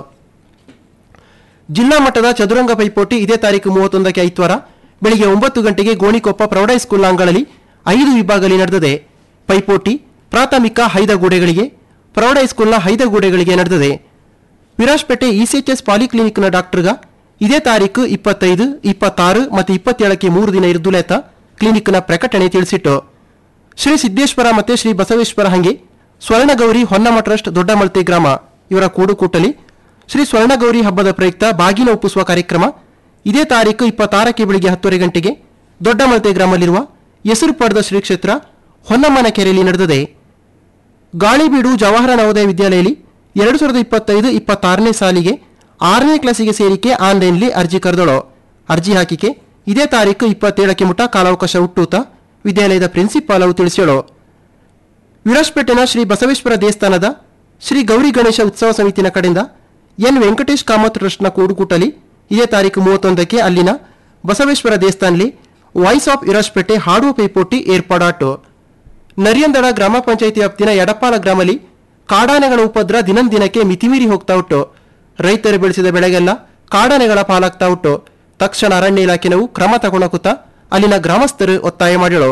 ಜಿಲ್ಲಾ ಮಟ್ಟದ ಚದುರಂಗ ಪೈಪೋಟಿ ಇದೇ ತಾರೀಕು ಮೂವತ್ತೊಂದಕ್ಕೆ ಐತ್ವಾರ ಬೆಳಿಗ್ಗೆ ಒಂಬತ್ತು ಗಂಟೆಗೆ ಗೋಣಿಕೊಪ್ಪ ಪ್ರೌಢ ಹೈಸ್ಕೂಲ್ ಅಂಗಳಲ್ಲಿ ಐದು ವಿಭಾಗದಲ್ಲಿ ನಡೆದಿದೆ ಪೈಪೋಟಿ ಪ್ರಾಥಮಿಕ ಹೈದಗೂಡೆಗಳಿಗೆ ಪ್ರೌಢ ಹೈಸ್ಕೂಲ್ನ ಹೈದಗೂಡೆಗಳಿಗೆ ನಡೆದಿದೆ ವಿರಾಜ್ಪೇಟೆ ಇಸಿಎಚ್ಎಸ್ ಪಾಲಿಕ್ಲಿನಿಕ್ನ ಡಾಕ್ಟರ್ಗ ಇದೇ ತಾರೀಕು ಇಪ್ಪತ್ತೈದು ಇಪ್ಪತ್ತಾರು ಮತ್ತು ಇಪ್ಪತ್ತೇಳಕ್ಕೆ ಮೂರು ದಿನ ಇರುದುಲೇತ ಕ್ಲಿನಿಕ್ನ ಪ್ರಕಟಣೆ ತಿಳಿಸಿಟ್ಟು ಶ್ರೀ ಸಿದ್ದೇಶ್ವರ ಮತ್ತು ಶ್ರೀ ಬಸವೇಶ್ವರ ಹಂಗೆ ಸ್ವರ್ಣಗೌರಿ ಹೊನ್ನಮ ಟ್ರಸ್ಟ್ ದೊಡ್ಡಮಳ್ತೆ ಗ್ರಾಮ ಇವರ ಕೂಡುಕೂಟಲಿ ಶ್ರೀ ಸ್ವರ್ಣಗೌರಿ ಹಬ್ಬದ ಪ್ರಯುಕ್ತ ಬಾಗಿನ ಒಪ್ಪಿಸುವ ಕಾರ್ಯಕ್ರಮ ಇದೇ ತಾರೀಕು ಇಪ್ಪತ್ತಾರಕ್ಕೆ ಬೆಳಿಗ್ಗೆ ಹತ್ತುವರೆ ಗಂಟೆಗೆ ದೊಡ್ಡಮಳ್ತೆ ಗ್ರಾಮದಲ್ಲಿರುವ ಹೆಸರು ಪಡೆದ ಶ್ರೀ ಕ್ಷೇತ್ರ ಹೊನ್ನಮ್ಮನ ಕೆರೆಯಲ್ಲಿ ನಡೆದಿದೆ ಗಾಳಿಬೀಡು ಜವಾಹರ ನವೋದಯ ವಿದ್ಯಾಲಯದಲ್ಲಿ ಎರಡು ಸಾವಿರದ ಇಪ್ಪತ್ತೈದು ಇಪ್ಪತ್ತಾರನೇ ಸಾಲಿಗೆ ಆರನೇ ಕ್ಲಾಸಿಗೆ ಸೇರಿಕೆ ಆನ್ಲೈನ್ಲಿ ಅರ್ಜಿ ಕರೆದಳು ಅರ್ಜಿ ಹಾಕಿಕೆ ಇದೇ ತಾರೀಕು ಇಪ್ಪತ್ತೇಳಕ್ಕೆ ಮುಟ ಕಾಲಾವಕಾಶ ಹುಟ್ಟೂತ ವಿದ್ಯಾಲಯದ ಪ್ರಿನ್ಸಿಪಾಲ್ ಅವರು ತಿಳಿಸ್ಯಾಳು ವಿರಾಜ್ಪೇಟೆನ ಶ್ರೀ ಬಸವೇಶ್ವರ ದೇವಸ್ಥಾನದ ಶ್ರೀ ಗೌರಿ ಗಣೇಶ ಉತ್ಸವ ಸಮಿತಿನ ಕಡೆಯಿಂದ ಎನ್ ವೆಂಕಟೇಶ್ ಕಾಮತ್ ಟ್ರಸ್ಟ್ನ ಕೂಡುಕೂಟಲಿ ಇದೇ ತಾರೀಕು ಮೂವತ್ತೊಂದಕ್ಕೆ ಅಲ್ಲಿನ ಬಸವೇಶ್ವರ ದೇವಸ್ಥಾನಲಿ ವಾಯ್ಸ್ ಆಫ್ ವಿರಾಜ್ಪೇಟೆ ಹಾಡುವ ಪೈಪೋಟಿ ಏರ್ಪಾಡಾಟು ನರಿಯಂದಡ ಗ್ರಾಮ ಪಂಚಾಯಿತಿ ವ್ಯಾಪ್ತಿನ ಎಡಪಾಲ ಗ್ರಾಮಲಿ ಕಾಡಾನೆಗಳ ಉಪದ್ರ ದಿನಂದಿನಕ್ಕೆ ಮಿತಿಮೀರಿ ಹೋಗ್ತಾ ಉಂಟು ರೈತರು ಬೆಳೆಸಿದ ಬೆಳೆಗೆಲ್ಲ ಕಾಡಾನೆಗಳ ಪಾಲಾಗ್ತಾ ಉಂಟು ತಕ್ಷಣ ಅರಣ್ಯ ಇಲಾಖೆನವು ಕ್ರಮ ತಗೊಳಕುತ್ತ ಅಲ್ಲಿನ ಗ್ರಾಮಸ್ಥರು ಒತ್ತಾಯ ಮಾಡಿಳು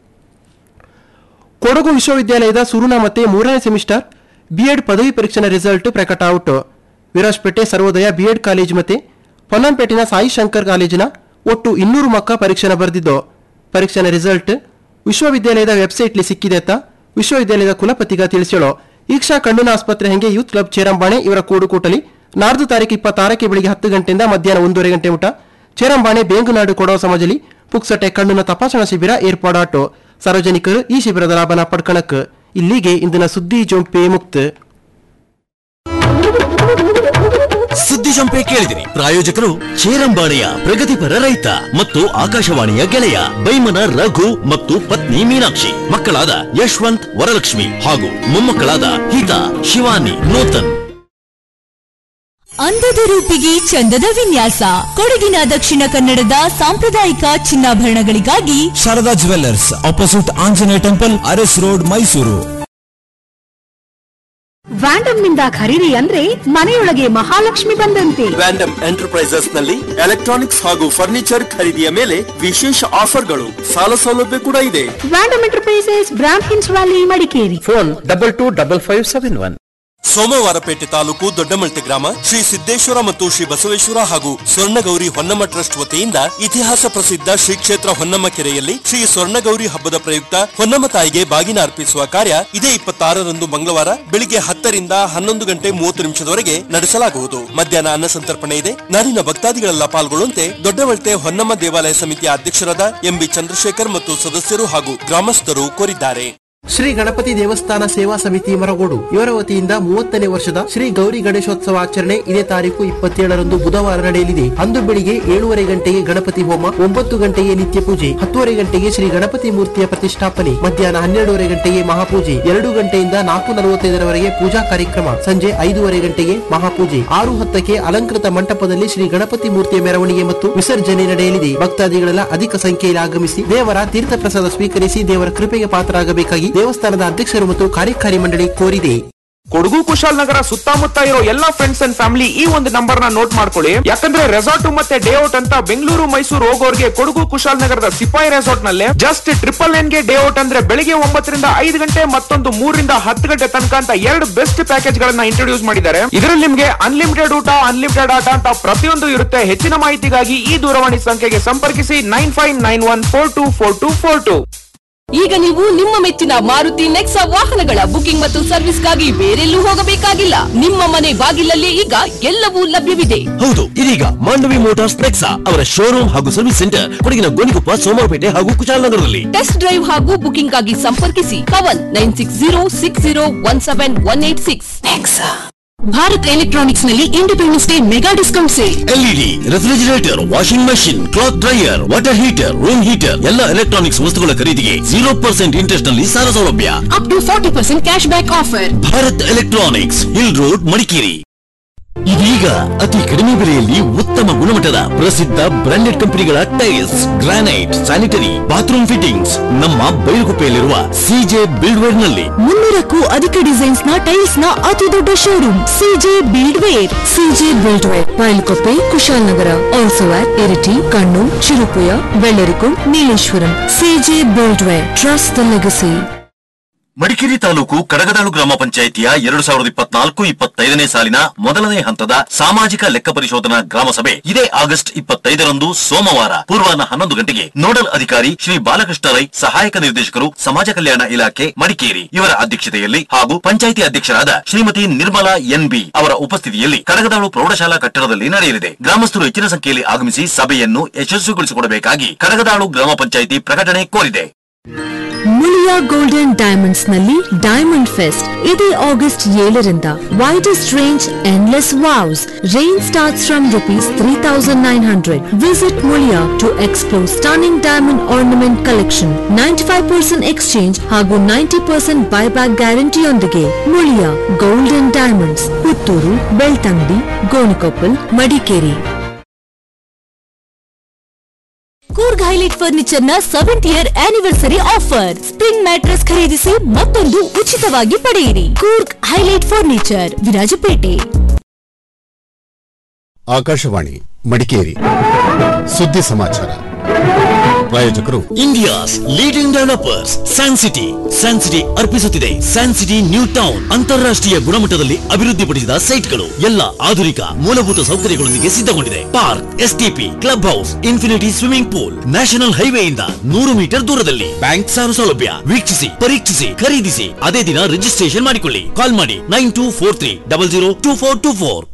ಕೊಡಗು ವಿಶ್ವವಿದ್ಯಾಲಯದ ಸುರುನ ಮತ್ತೆ ಮೂರನೇ ಸೆಮಿಸ್ಟರ್ ಬಿಎಡ್ ಪದವಿ ಪರೀಕ್ಷೆನ ರಿಸಲ್ಟ್ ಪ್ರಕಟ out Virajpet Sarvodaya B Ed college ಮತ್ತೆ ಪೊನ್ನಂಪೇಟಿನ ಸಾಯಿ ಶಂಕರ್ ಕಾಲೇಜಿನ ಒಟ್ಟು ಇನ್ನೂರು ಮಕ್ಕ ಪರೀಕ್ಷೆನ ಬರೆದಿದ್ದು ಪರೀಕ್ಷೆನ ರಿಸಲ್ಟ್ ವಿಶ್ವವಿದ್ಯಾಲಯದ ವೆಬ್ಸೈಟ್ಲಿ ಸಿಕ್ಕಿದೆ ಅಂತ ವಿಶ್ವವಿದ್ಯಾಲಯದ ಕುಲಪತಿಗ ತಿಳಿಸ್ಯಾಳು ಈಕ್ಷಾ ಕಣ್ಣಿನ ಆಸ್ಪತ್ರೆ ಹಂಗೆ ಯೂತ್ ಕ್ಲಬ್ ಚೇರಂಬಾಣೆ ಇವರ ಕೂಡುಕೂಟಲಿ ನಾಡ್ದು ತಾರೀಕು ಇಪ್ಪತ್ತಾರಕ್ಕೆ ಬೆಳಿಗ್ಗೆ ಹತ್ತು ಗಂಟೆಯಿಂದ ಮಧ್ಯಾಹ್ನ ಒಂದೂವರೆ ಗಂಟೆ ಮುಟ ಚೇರಂಬಾಣೆ ಬೇಂಗುನಾಡು ಕೊಡವ ಸಮಾಜಲಿ ಪುಕ್ಸಟೆ ಕಣ್ಣಿನ ತಪಾಸಣಾ ಶಿಬಿರ ಏರ್ಪಾಡಾಟು ಸಾರ್ವಜನಿಕರು ಈ ಶಿಬಿರದ ಲಾಭನ ಪಡ್ಕಣಕ್ ಇಲ್ಲಿಗೆ ಇಂದಿನ ಸುದ್ದಿ ಜೊಂಪೆ ಮುಕ್ತ ಸುದ್ದಿ ಸುದ್ದಿ ಜಂಪೆ ಕೇಳಿದಿರಿ ಪ್ರಾಯೋಜಕರು ಚೇರಂಬಾಳೆಯ ಪ್ರಗತಿಪರ ರೈತ ಮತ್ತು ಆಕಾಶವಾಣಿಯ ಗೆಳೆಯ ಬೈಮನ ರಘು ಮತ್ತು ಪತ್ನಿ ಮೀನಾಕ್ಷಿ ಮಕ್ಕಳಾದ ಯಶವಂತ್ ವರಲಕ್ಷ್ಮಿ ಹಾಗೂ ಮೊಮ್ಮಕ್ಕಳಾದ ಹಿತಾ ಶಿವಾನಿ ನೂತನ್ ಅಂದದ ರೂಪಿಗೆ ಚಂದದ ವಿನ್ಯಾಸ ಕೊಡಗಿನ ದಕ್ಷಿಣ ಕನ್ನಡದ ಸಾಂಪ್ರದಾಯಿಕ ಚಿನ್ನಾಭರಣಗಳಿಗಾಗಿ Sharada jewellers opposite Anjaneya temple Aras road Mysuru Vandam ನಿಂದ ಖರೀದಿ ಅಂದ್ರೆ ಮನೆಯೊಳಗೆ ಮಹಾಲಕ್ಷ್ಮಿ ಬಂದಂತೆ ವ್ಯಾಂಡಮ್ ಎಂಟರ್ಪ್ರೈಸಸ್ ನಲ್ಲಿ ಎಲೆಕ್ಟ್ರಾನಿಕ್ಸ್ ಹಾಗೂ ಫರ್ನಿಚರ್ ಖರೀದಿಯ ಮೇಲೆ ವಿಶೇಷ ಆಫರ್ಗಳು ಸಾಲ ಸೌಲಭ್ಯ ಕೂಡ ಇದೆ ವ್ಯಾಂಡಮ್ ಎಂಟರ್ಪ್ರೈಸಸ್ ಬ್ರಾಂಡ್ ಹಿನ್ಸ್ valley Madikeri phone double two double five seven one Somwarpet taluk Doddamalte ಗ್ರಾಮ ಶ್ರೀ ಸಿದ್ದೇಶ್ವರ ಮತ್ತು ಶ್ರೀ ಬಸವೇಶ್ವರ ಹಾಗೂ ಸ್ವರ್ಣಗೌರಿ ಹೊನ್ನಮ್ಮ ಟ್ರಸ್ಟ್ ವತಿಯಿಂದ ಇತಿಹಾಸ ಪ್ರಸಿದ್ಧ ಶ್ರೀ ಕ್ಷೇತ್ರ ಹೊನ್ನಮ್ಮ ಕೆರೆಯಲ್ಲಿ ಶ್ರೀ ಸ್ವರ್ಣಗೌರಿ ಹಬ್ಬದ ಪ್ರಯುಕ್ತ ಹೊನ್ನಮ್ಮ ತಾಯಿಗೆ ಬಾಗಿನ ಅರ್ಪಿಸುವ ಕಾರ್ಯ ಇದೇ ಇಪ್ಪತ್ತಾರರಂದು ಮಂಗಳವಾರ ಬೆಳಿಗ್ಗೆ ಹತ್ತರಿಂದ ಹನ್ನೊಂದು ಗಂಟೆ ಮೂವತ್ತು ನಿಮಿಷದವರೆಗೆ ನಡೆಸಲಾಗುವುದು ಮಧ್ಯಾಹ್ನ ಅನ್ನ ಸಂತರ್ಪಣೆ ಇದೆ ನಾಡಿನ ಭಕ್ತಾದಿಗಳೆಲ್ಲ ಪಾಲ್ಗೊಳ್ಳುವಂತೆ ದೊಡ್ಡವಳ್ತೆ ಹೊನ್ನಮ್ಮ ದೇವಾಲಯ ಸಮಿತಿಯ ಅಧ್ಯಕ್ಷರಾದ ಎಂಬಿ ಚಂದ್ರಶೇಖರ್ ಮತ್ತು ಸದಸ್ಯರು ಹಾಗೂ ಗ್ರಾಮಸ್ಥರು ಕೋರಿದ್ದಾರೆ ಶ್ರೀ ಗಣಪತಿ ದೇವಸ್ಥಾನ ಸೇವಾ ಸಮಿತಿ ಮರಗೋಡು ಇವರ ವತಿಯಿಂದ ಮೂವತ್ತನೇ ವರ್ಷದ ಶ್ರೀ ಗೌರಿ ಗಣೇಶೋತ್ಸವ ಆಚರಣೆ ಇದೇ ತಾರೀಕು ಇಪ್ಪತ್ತೇಳರಂದು ಬುಧವಾರ ನಡೆಯಲಿದೆ ಅಂದು ಬೆಳಿಗ್ಗೆ ಏಳುವರೆ ಗಂಟೆಗೆ ಗಣಪತಿ ಹೋಮ ಒಂಬತ್ತು ಗಂಟೆಗೆ ನಿತ್ಯ ಪೂಜೆ ಹತ್ತುವರೆ ಗಂಟೆಗೆ ಶ್ರೀ ಗಣಪತಿ ಮೂರ್ತಿಯ ಪ್ರತಿಷ್ಠಾಪನೆ ಮಧ್ಯಾಹ್ನ ಹನ್ನೆರಡೂವರೆ ಗಂಟೆಗೆ ಮಹಾಪೂಜೆ ಎರಡು ಗಂಟೆಯಿಂದ ನಾಲ್ಕು ನಲವತ್ತೈದರವರೆಗೆ ಪೂಜಾ ಕಾರ್ಯಕ್ರಮ ಸಂಜೆ ಐದೂವರೆ ಗಂಟೆಗೆ ಮಹಾಪೂಜೆ ಆರು ಹತ್ತಕ್ಕೆ ಅಲಂಕೃತ ಮಂಟಪದಲ್ಲಿ ಶ್ರೀ ಗಣಪತಿ ಮೂರ್ತಿಯ ಮೆರವಣಿಗೆ ಮತ್ತು ವಿಸರ್ಜನೆ ನಡೆಯಲಿದೆ ಭಕ್ತಾದಿಗಳೆಲ್ಲ ಅಧಿಕ ಸಂಖ್ಯೆಯಲ್ಲಿ ಆಗಮಿಸಿ ದೇವರ ತೀರ್ಥ ಪ್ರಸಾದ ಸ್ವೀಕರಿಸಿ ದೇವರ ಕೃಪೆಗೆ ಪಾತ್ರರಾಗಬೇಕಾಗಿ ದೇವಸ್ಥಾನದ ಅಧ್ಯಕ್ಷರು ಮತ್ತು ಕಾರ್ಯಕಾರಿ ಮಂಡಳಿ ಕೋರಿದೆ ಕೊಡಗು ಕುಶಾಲನಗರ ಸುತ್ತಮುತ್ತ ಇರೋ ಎಲ್ಲಾ ಫ್ರೆಂಡ್ಸ್ ಅಂಡ್ ಫ್ಯಾಮಿಲಿ ಈ ಒಂದು ನಂಬರ್ ನ ನೋಟ್ ಮಾಡ್ಕೊಳ್ಳಿ ಯಾಕಂದ್ರೆ ರೆಸಾರ್ಟ್ ಮತ್ತೆ ಡೇ ಔಟ್ ಅಂತ ಬೆಂಗಳೂರು ಮೈಸೂರು ಹೋಗೋರ್ಗೆ ಕೊಡಗು ಕುಶಾಲನಗರದ ಸಿಪಾಯಿ ರೆಸಾರ್ಟ್ ನಲ್ಲಿ ಜಸ್ಟ್ ಟ್ರಿಪಲ್ ಎನ್ ಗೆ ಡೇ ಔಟ್ ಅಂದ್ರೆ ಬೆಳಿಗ್ಗೆ ಒಂಬತ್ತರಿಂದ ಐದು ಗಂಟೆ ಮತ್ತೊಂದು ಮೂರರಿಂದ ಹತ್ತು ಗಂಟೆ ತನಕ ಅಂತ ಎರಡು ಬೆಸ್ಟ್ ಪ್ಯಾಕೇಜ್ ಗಳನ್ನ ಇಂಟ್ರೊಡ್ಯೂಸ್ ಮಾಡಿದ್ದಾರೆ ಇದರಲ್ಲಿ ನಿಮ್ಗೆ ಅನ್ಲಿಮಿಟೆಡ್ ಊಟ ಅನ್ಲಿಮಿಟೆಡ್ ಆಟ ಅಂತ ಪ್ರತಿಯೊಂದು ಇರುತ್ತೆ ಹೆಚ್ಚಿನ ಮಾಹಿತಿಗಾಗಿ ಈ ದೂರವಾಣಿ ಸಂಖ್ಯೆಗೆ ಸಂಪರ್ಕಿಸಿ nine five nine one four two four two four two ಈಗ ನೀವು ನಿಮ್ಮ ಮೆಚ್ಚಿನ ಮಾರುತಿ ನೆಕ್ಸಾ ವಾಹನಗಳ ಬುಕಿಂಗ್ ಮತ್ತು ಸರ್ವಿಸ್ಗಾಗಿ ಬೇರೆಲ್ಲೂ ಹೋಗಬೇಕಾಗಿಲ್ಲ ನಿಮ್ಮ ಮನೆ ಬಾಗಿಲಲ್ಲಿ ಈಗ ಎಲ್ಲವೂ ಲಭ್ಯವಿದೆ ಹೌದು ಇದೀಗ ಮಾಂಡವಿ ಮೋಟಾರ್ಸ್ ನೆಕ್ಸಾ ಅವರ ಶೋರೂಮ್ ಹಾಗೂ ಸರ್ವಿಸ್ ಸೆಂಟರ್ ಕೊಡಗಿನ ಗೋಣಿಕೊಪ್ಪ ಸೋಮವಾರಪೇಟೆ ಹಾಗೂ ಕುಶಾಲನಗರದಲ್ಲಿ ಟೆಸ್ಟ್ ಡ್ರೈವ್ ಹಾಗೂ ಬುಕಿಂಗ್ ಆಗಿ ಸಂಪರ್ಕಿಸಿ Kavan nine six zero six zero one seven one eight six Bharat electronics ನಲ್ಲಿ independence day mega discount sale LED refrigerator washing machine cloth dryer water heater room heater ಎಲ್ಲ ಎಲೆಕ್ಟ್ರಾನಿಕ್ಸ್ ವಸ್ತುಗಳ ಖರೀದಿಗೆ ಜೀರೋ ಪರ್ಸೆಂಟ್ ಇಂಟ್ರೆಸ್ಟ್ ನಲ್ಲಿ ಸಾಲ ಸೌಲಭ್ಯ up to forty percent cash back offer Bharat electronics hill road Madikeri ಇದೀಗ ಅತಿ ಕಡಿಮೆ ಬೆಲೆಯಲ್ಲಿ ಉತ್ತಮ ಗುಣಮಟ್ಟದ ಪ್ರಸಿದ್ಧ ಬ್ರಾಂಡೆಡ್ ಕಂಪನಿಗಳ tiles granite sanitary bathroom fittings ನಮ್ಮ ಬೈಲುಗುಪ್ಪೆಯಲ್ಲಿರುವ ಸಿಜೆ ಬಿಲ್ಡ್ವೇರ್ ನಲ್ಲಿ ಮುನ್ನೂರಕ್ಕೂ ಅಧಿಕ ಡಿಸೈನ್ಸ್ ನ ಟೈಲ್ಸ್ ನ ಅತಿ ದೊಡ್ಡ showroom CJ Buildware CJ Buildware Bylakuppe Kushalnagar also at Iritty Kannur Cherupuzha ಬೆಳ್ಳರಿಕು Nileshwaram CJ Buildware trust the legacy Madikeri taluk Kadagadalu ಗ್ರಾಮ ಪಂಚಾಯಿತಿಯ ಎರಡು ಸಾವಿರದ ಇಪ್ಪತ್ನಾಲ್ಕು ಇಪ್ಪತ್ತೈದನೇ ಸಾಲಿನ ಮೊದಲನೇ ಹಂತದ ಸಾಮಾಜಿಕ ಲೆಕ್ಕ ಪರಿಶೋಧನಾ ಗ್ರಾಮ ಸಭೆ ಇದೇ ಆಗಸ್ಟ್ ಇಪ್ಪತ್ತೈದರಂದು ಸೋಮವಾರ ಪೂರ್ವಾಹ್ನ ಹನ್ನೊಂದು ಗಂಟೆಗೆ ನೋಡಲ್ ಅಧಿಕಾರಿ ಶ್ರೀ ಬಾಲಕೃಷ್ಣ ರೈ ಸಹಾಯಕ ನಿರ್ದೇಶಕರು ಸಮಾಜ ಕಲ್ಯಾಣ ಇಲಾಖೆ ಮಡಿಕೇರಿ ಇವರ ಅಧ್ಯಕ್ಷತೆಯಲ್ಲಿ ಹಾಗೂ ಪಂಚಾಯಿತಿ ಅಧ್ಯಕ್ಷರಾದ ಶ್ರೀಮತಿ ನಿರ್ಮಲಾ ಎನ್ ಬಿ ಅವರ ಉಪಸ್ಥಿತಿಯಲ್ಲಿ ಕಡಗದಾಳು ಪ್ರೌಢಶಾಲಾ ಕಟ್ಟಡದಲ್ಲಿ ನಡೆಯಲಿದೆ ಗ್ರಾಮಸ್ಥರು ಹೆಚ್ಚಿನ ಸಂಖ್ಯೆಯಲ್ಲಿ ಆಗಮಿಸಿ ಸಭೆಯನ್ನು ಯಶಸ್ವಿಗೊಳಿಸಿಕೊಡಬೇಕಾಗಿ ಕಡಗದಾಳು ಗ್ರಾಮ ಪಂಚಾಯಿತಿ ಪ್ರಕಟಣೆ ಕೋರಿದೆ ಮುಳಿಯಾ ಗೋಲ್ಡನ್ ಡೈಮಂಡ್ಸ್ ನಲ್ಲಿ ಡೈಮಂಡ್ ಫೆಸ್ಟ್ ಇದೇ ಆಗಸ್ಟ್ ಏಳರಿಂದ widest range endless wows range starts from rupees three thousand nine hundred visit Muliya to explore stunning diamond ornament collection ninety five percent exchange ಹಾಗೂ ನೈಂಟಿ ಪರ್ಸೆಂಟ್ ಬೈಬ್ಯಾಕ್ ಗ್ಯಾರಂಟಿಯೊಂದಿಗೆ Muliya golden diamonds Puttur Belthangady Gonikoppal Madikeri Coorg highlight furniture ನ seventh year anniversary offer spring mattress ಖರೀದಿಸಿ ಮತ್ತೊಂದು ಉಚಿತವಾಗಿ ಪಡೆಯಿರಿ Coorg highlight furniture Virajpet Akashvani Madikeri ಸುದ್ದಿ ಸಮಾಚಾರ ಪ್ರಾಯೋಜಕರು India's leading developers San City San City ಅರ್ಪಿಸುತ್ತಿದೆ ಸ್ಯಾನ್ ಸಿಟಿ ನ್ಯೂ ಟೌನ್ ಅಂತಾರಾಷ್ಟ್ರೀಯ ಗುಣಮಟ್ಟದಲ್ಲಿ ಅಭಿವೃದ್ಧಿಪಡಿಸಿದ ಸೈಟ್ಗಳು ಎಲ್ಲ ಆಧುನಿಕ ಮೂಲಭೂತ ಸೌಕರ್ಯಗಳೊಂದಿಗೆ ಸಿದ್ಧಗೊಂಡಿದೆ park STP club house infinity swimming pool national ಹೈವೇಯಿಂದ ನೂರು ಮೀಟರ್ ದೂರದಲ್ಲಿ ಬ್ಯಾಂಕ್ ಸಾಲ ಸೌಲಭ್ಯ ವೀಕ್ಷಿಸಿ ಪರೀಕ್ಷಿಸಿ ಖರೀದಿಸಿ ಅದೇ ದಿನ ರಿಜಿಸ್ಟ್ರೇಷನ್ ಮಾಡಿಕೊಳ್ಳಿ ಕಾಲ್ ಮಾಡಿ nine two four three double zero two four two four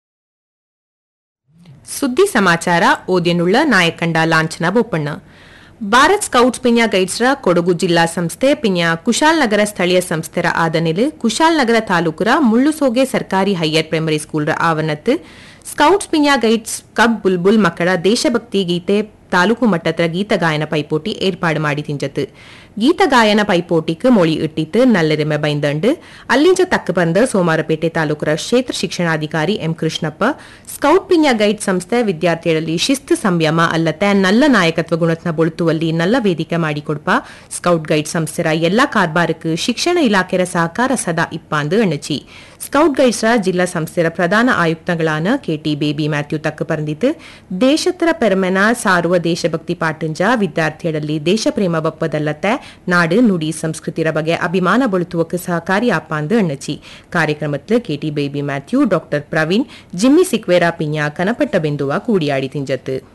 ಸುದ್ದಿ ಸಮಾಚಾರ ಓದ್ಯನುಳ್ಳ ನಾಯಕಂಡ ಲಾಂಛನ ಬೋಪಣ್ಣ ಭಾರತ್ ಸ್ಕೌಟ್ಸ್ ಪಿನ್ಯ ಗೈಡ್ಸ್ರ ಕೊಡಗು ಜಿಲ್ಲಾ ಸಂಸ್ಥೆ ಪಿನ್ಯ ಕುಶಾಲ್ನಗರ ಸ್ಥಳೀಯ ಸಂಸ್ಥೆರ ಆದನಿಲು ಕುಶಾಲ್ನಗರ ತಾಲೂಕುರ ಮುಳ್ಳುಸೋಗೆ ಸರ್ಕಾರಿ ಹೈಯರ್ ಪ್ರೈಮರಿ ಸ್ಕೂಲ್ರ ಆವರಣತ್ತು ಸ್ಕೌಟ್ಸ್ ಪಿನ್ಯಾ ಗೈಡ್ಸ್ ಕಬ್ ಬುಲ್ಬುಲ್ ಮಕ್ಕಳ ದೇಶಭಕ್ತಿ ಗೀತೆ ತಾಲೂಕು ಮಟ್ಟದ ಗೀತ ಗಾಯನ ಪೈಪೋಟಿ ಏರ್ಪಾಡು ಮಾಡಿ ತಿಂಜತ್ತು ಗೀತ ಗಾಯನ ಪೈಪೋಟಿக்கு மொழி இட்டித்து நல்லெருமை பைந்தண்டு ಅಲ್ಲಿಂಜ ತಕ್ಕ ಬಂದ ಸೋಮಾರಪೇಟೆ ತಾಲೂಕರ ಕ್ಷೇತ್ರ ಶಿಕ್ಷಣಾಧಿಕಾರಿ ಎಂ ಕೃಷ್ಣಪ್ಪ ಸ್ಕೌಟ್ ಪಿನ್ಯ ಗೈಡ್ ಸಂಸ್ಥೆ ವಿದ್ಯಾರ್ಥಿಗಳಲ್ಲಿ ಶಿಸ್ತು ಸಂಯಮ ಅಲ್ಲದೆ ನಲ್ಲ ನಾಯಕತ್ವ ಗುಣತ್ನ ಬೊಳುತ್ತುವಲ್ಲಿ ನಲ್ಲ ವೇದಿಕೆ ಮಾಡಿಕೊಡ್ಪ ಸ್ಕೌಟ್ ಗೈಡ್ ಸಂಸ್ಥೆರ ಎಲ್ಲಾ ಕಾರ್ಬಾರಕ್ಕೆ ಶಿಕ್ಷಣ ಇಲಾಖೆಯ ಸಹಕಾರ ಸದಾ ಇಪ್ಪಾಂದು ಎಣ್ಣಚಿ ಸ್ಕೌಟ್ ಗೈಡ್ಸ್ರ ಜಿಲ್ಲಾ ಸಂಸ್ಥೆಯ ಪ್ರಧಾನ ಆಯುಕ್ತಗಳಾನ ಕೆಟಿ ಬೇಬಿ ಮ್ಯಾಥ್ಯೂ ತಕ್ಕ ಪರಂದಿತ್ತು ದೇಶತರ ಪೆರ್ಮೆನ ಸಾರುವ ದೇಶಭಕ್ತಿ ಪಾಟಂಜ ವಿದ್ಯಾರ್ಥಿಗಳಲ್ಲಿ ದೇಶಪ್ರೇಮ ಬಪ್ಪದಲ್ಲತ್ತೆ ನಾಡು ನುಡಿ ಸಂಸ್ಕೃತಿಯ ಬಗ್ಗೆ ಅಭಿಮಾನ ಬಳುತ್ತುವಕ್ಕೆ ಸಹಕಾರಿ ಆಪಾಂದು ಎಣ್ಣಚಿ ಕಾರ್ಯಕ್ರಮத்தில் K T Baby Mathew doctor Praveen Jimmy Sequeira ಪಿನ್ಯಾ ಕನಪಟ್ಟ ಬಿಂದುವ ಕೂಡಿಯಾಡಿ ತಿಂಜತ್ತು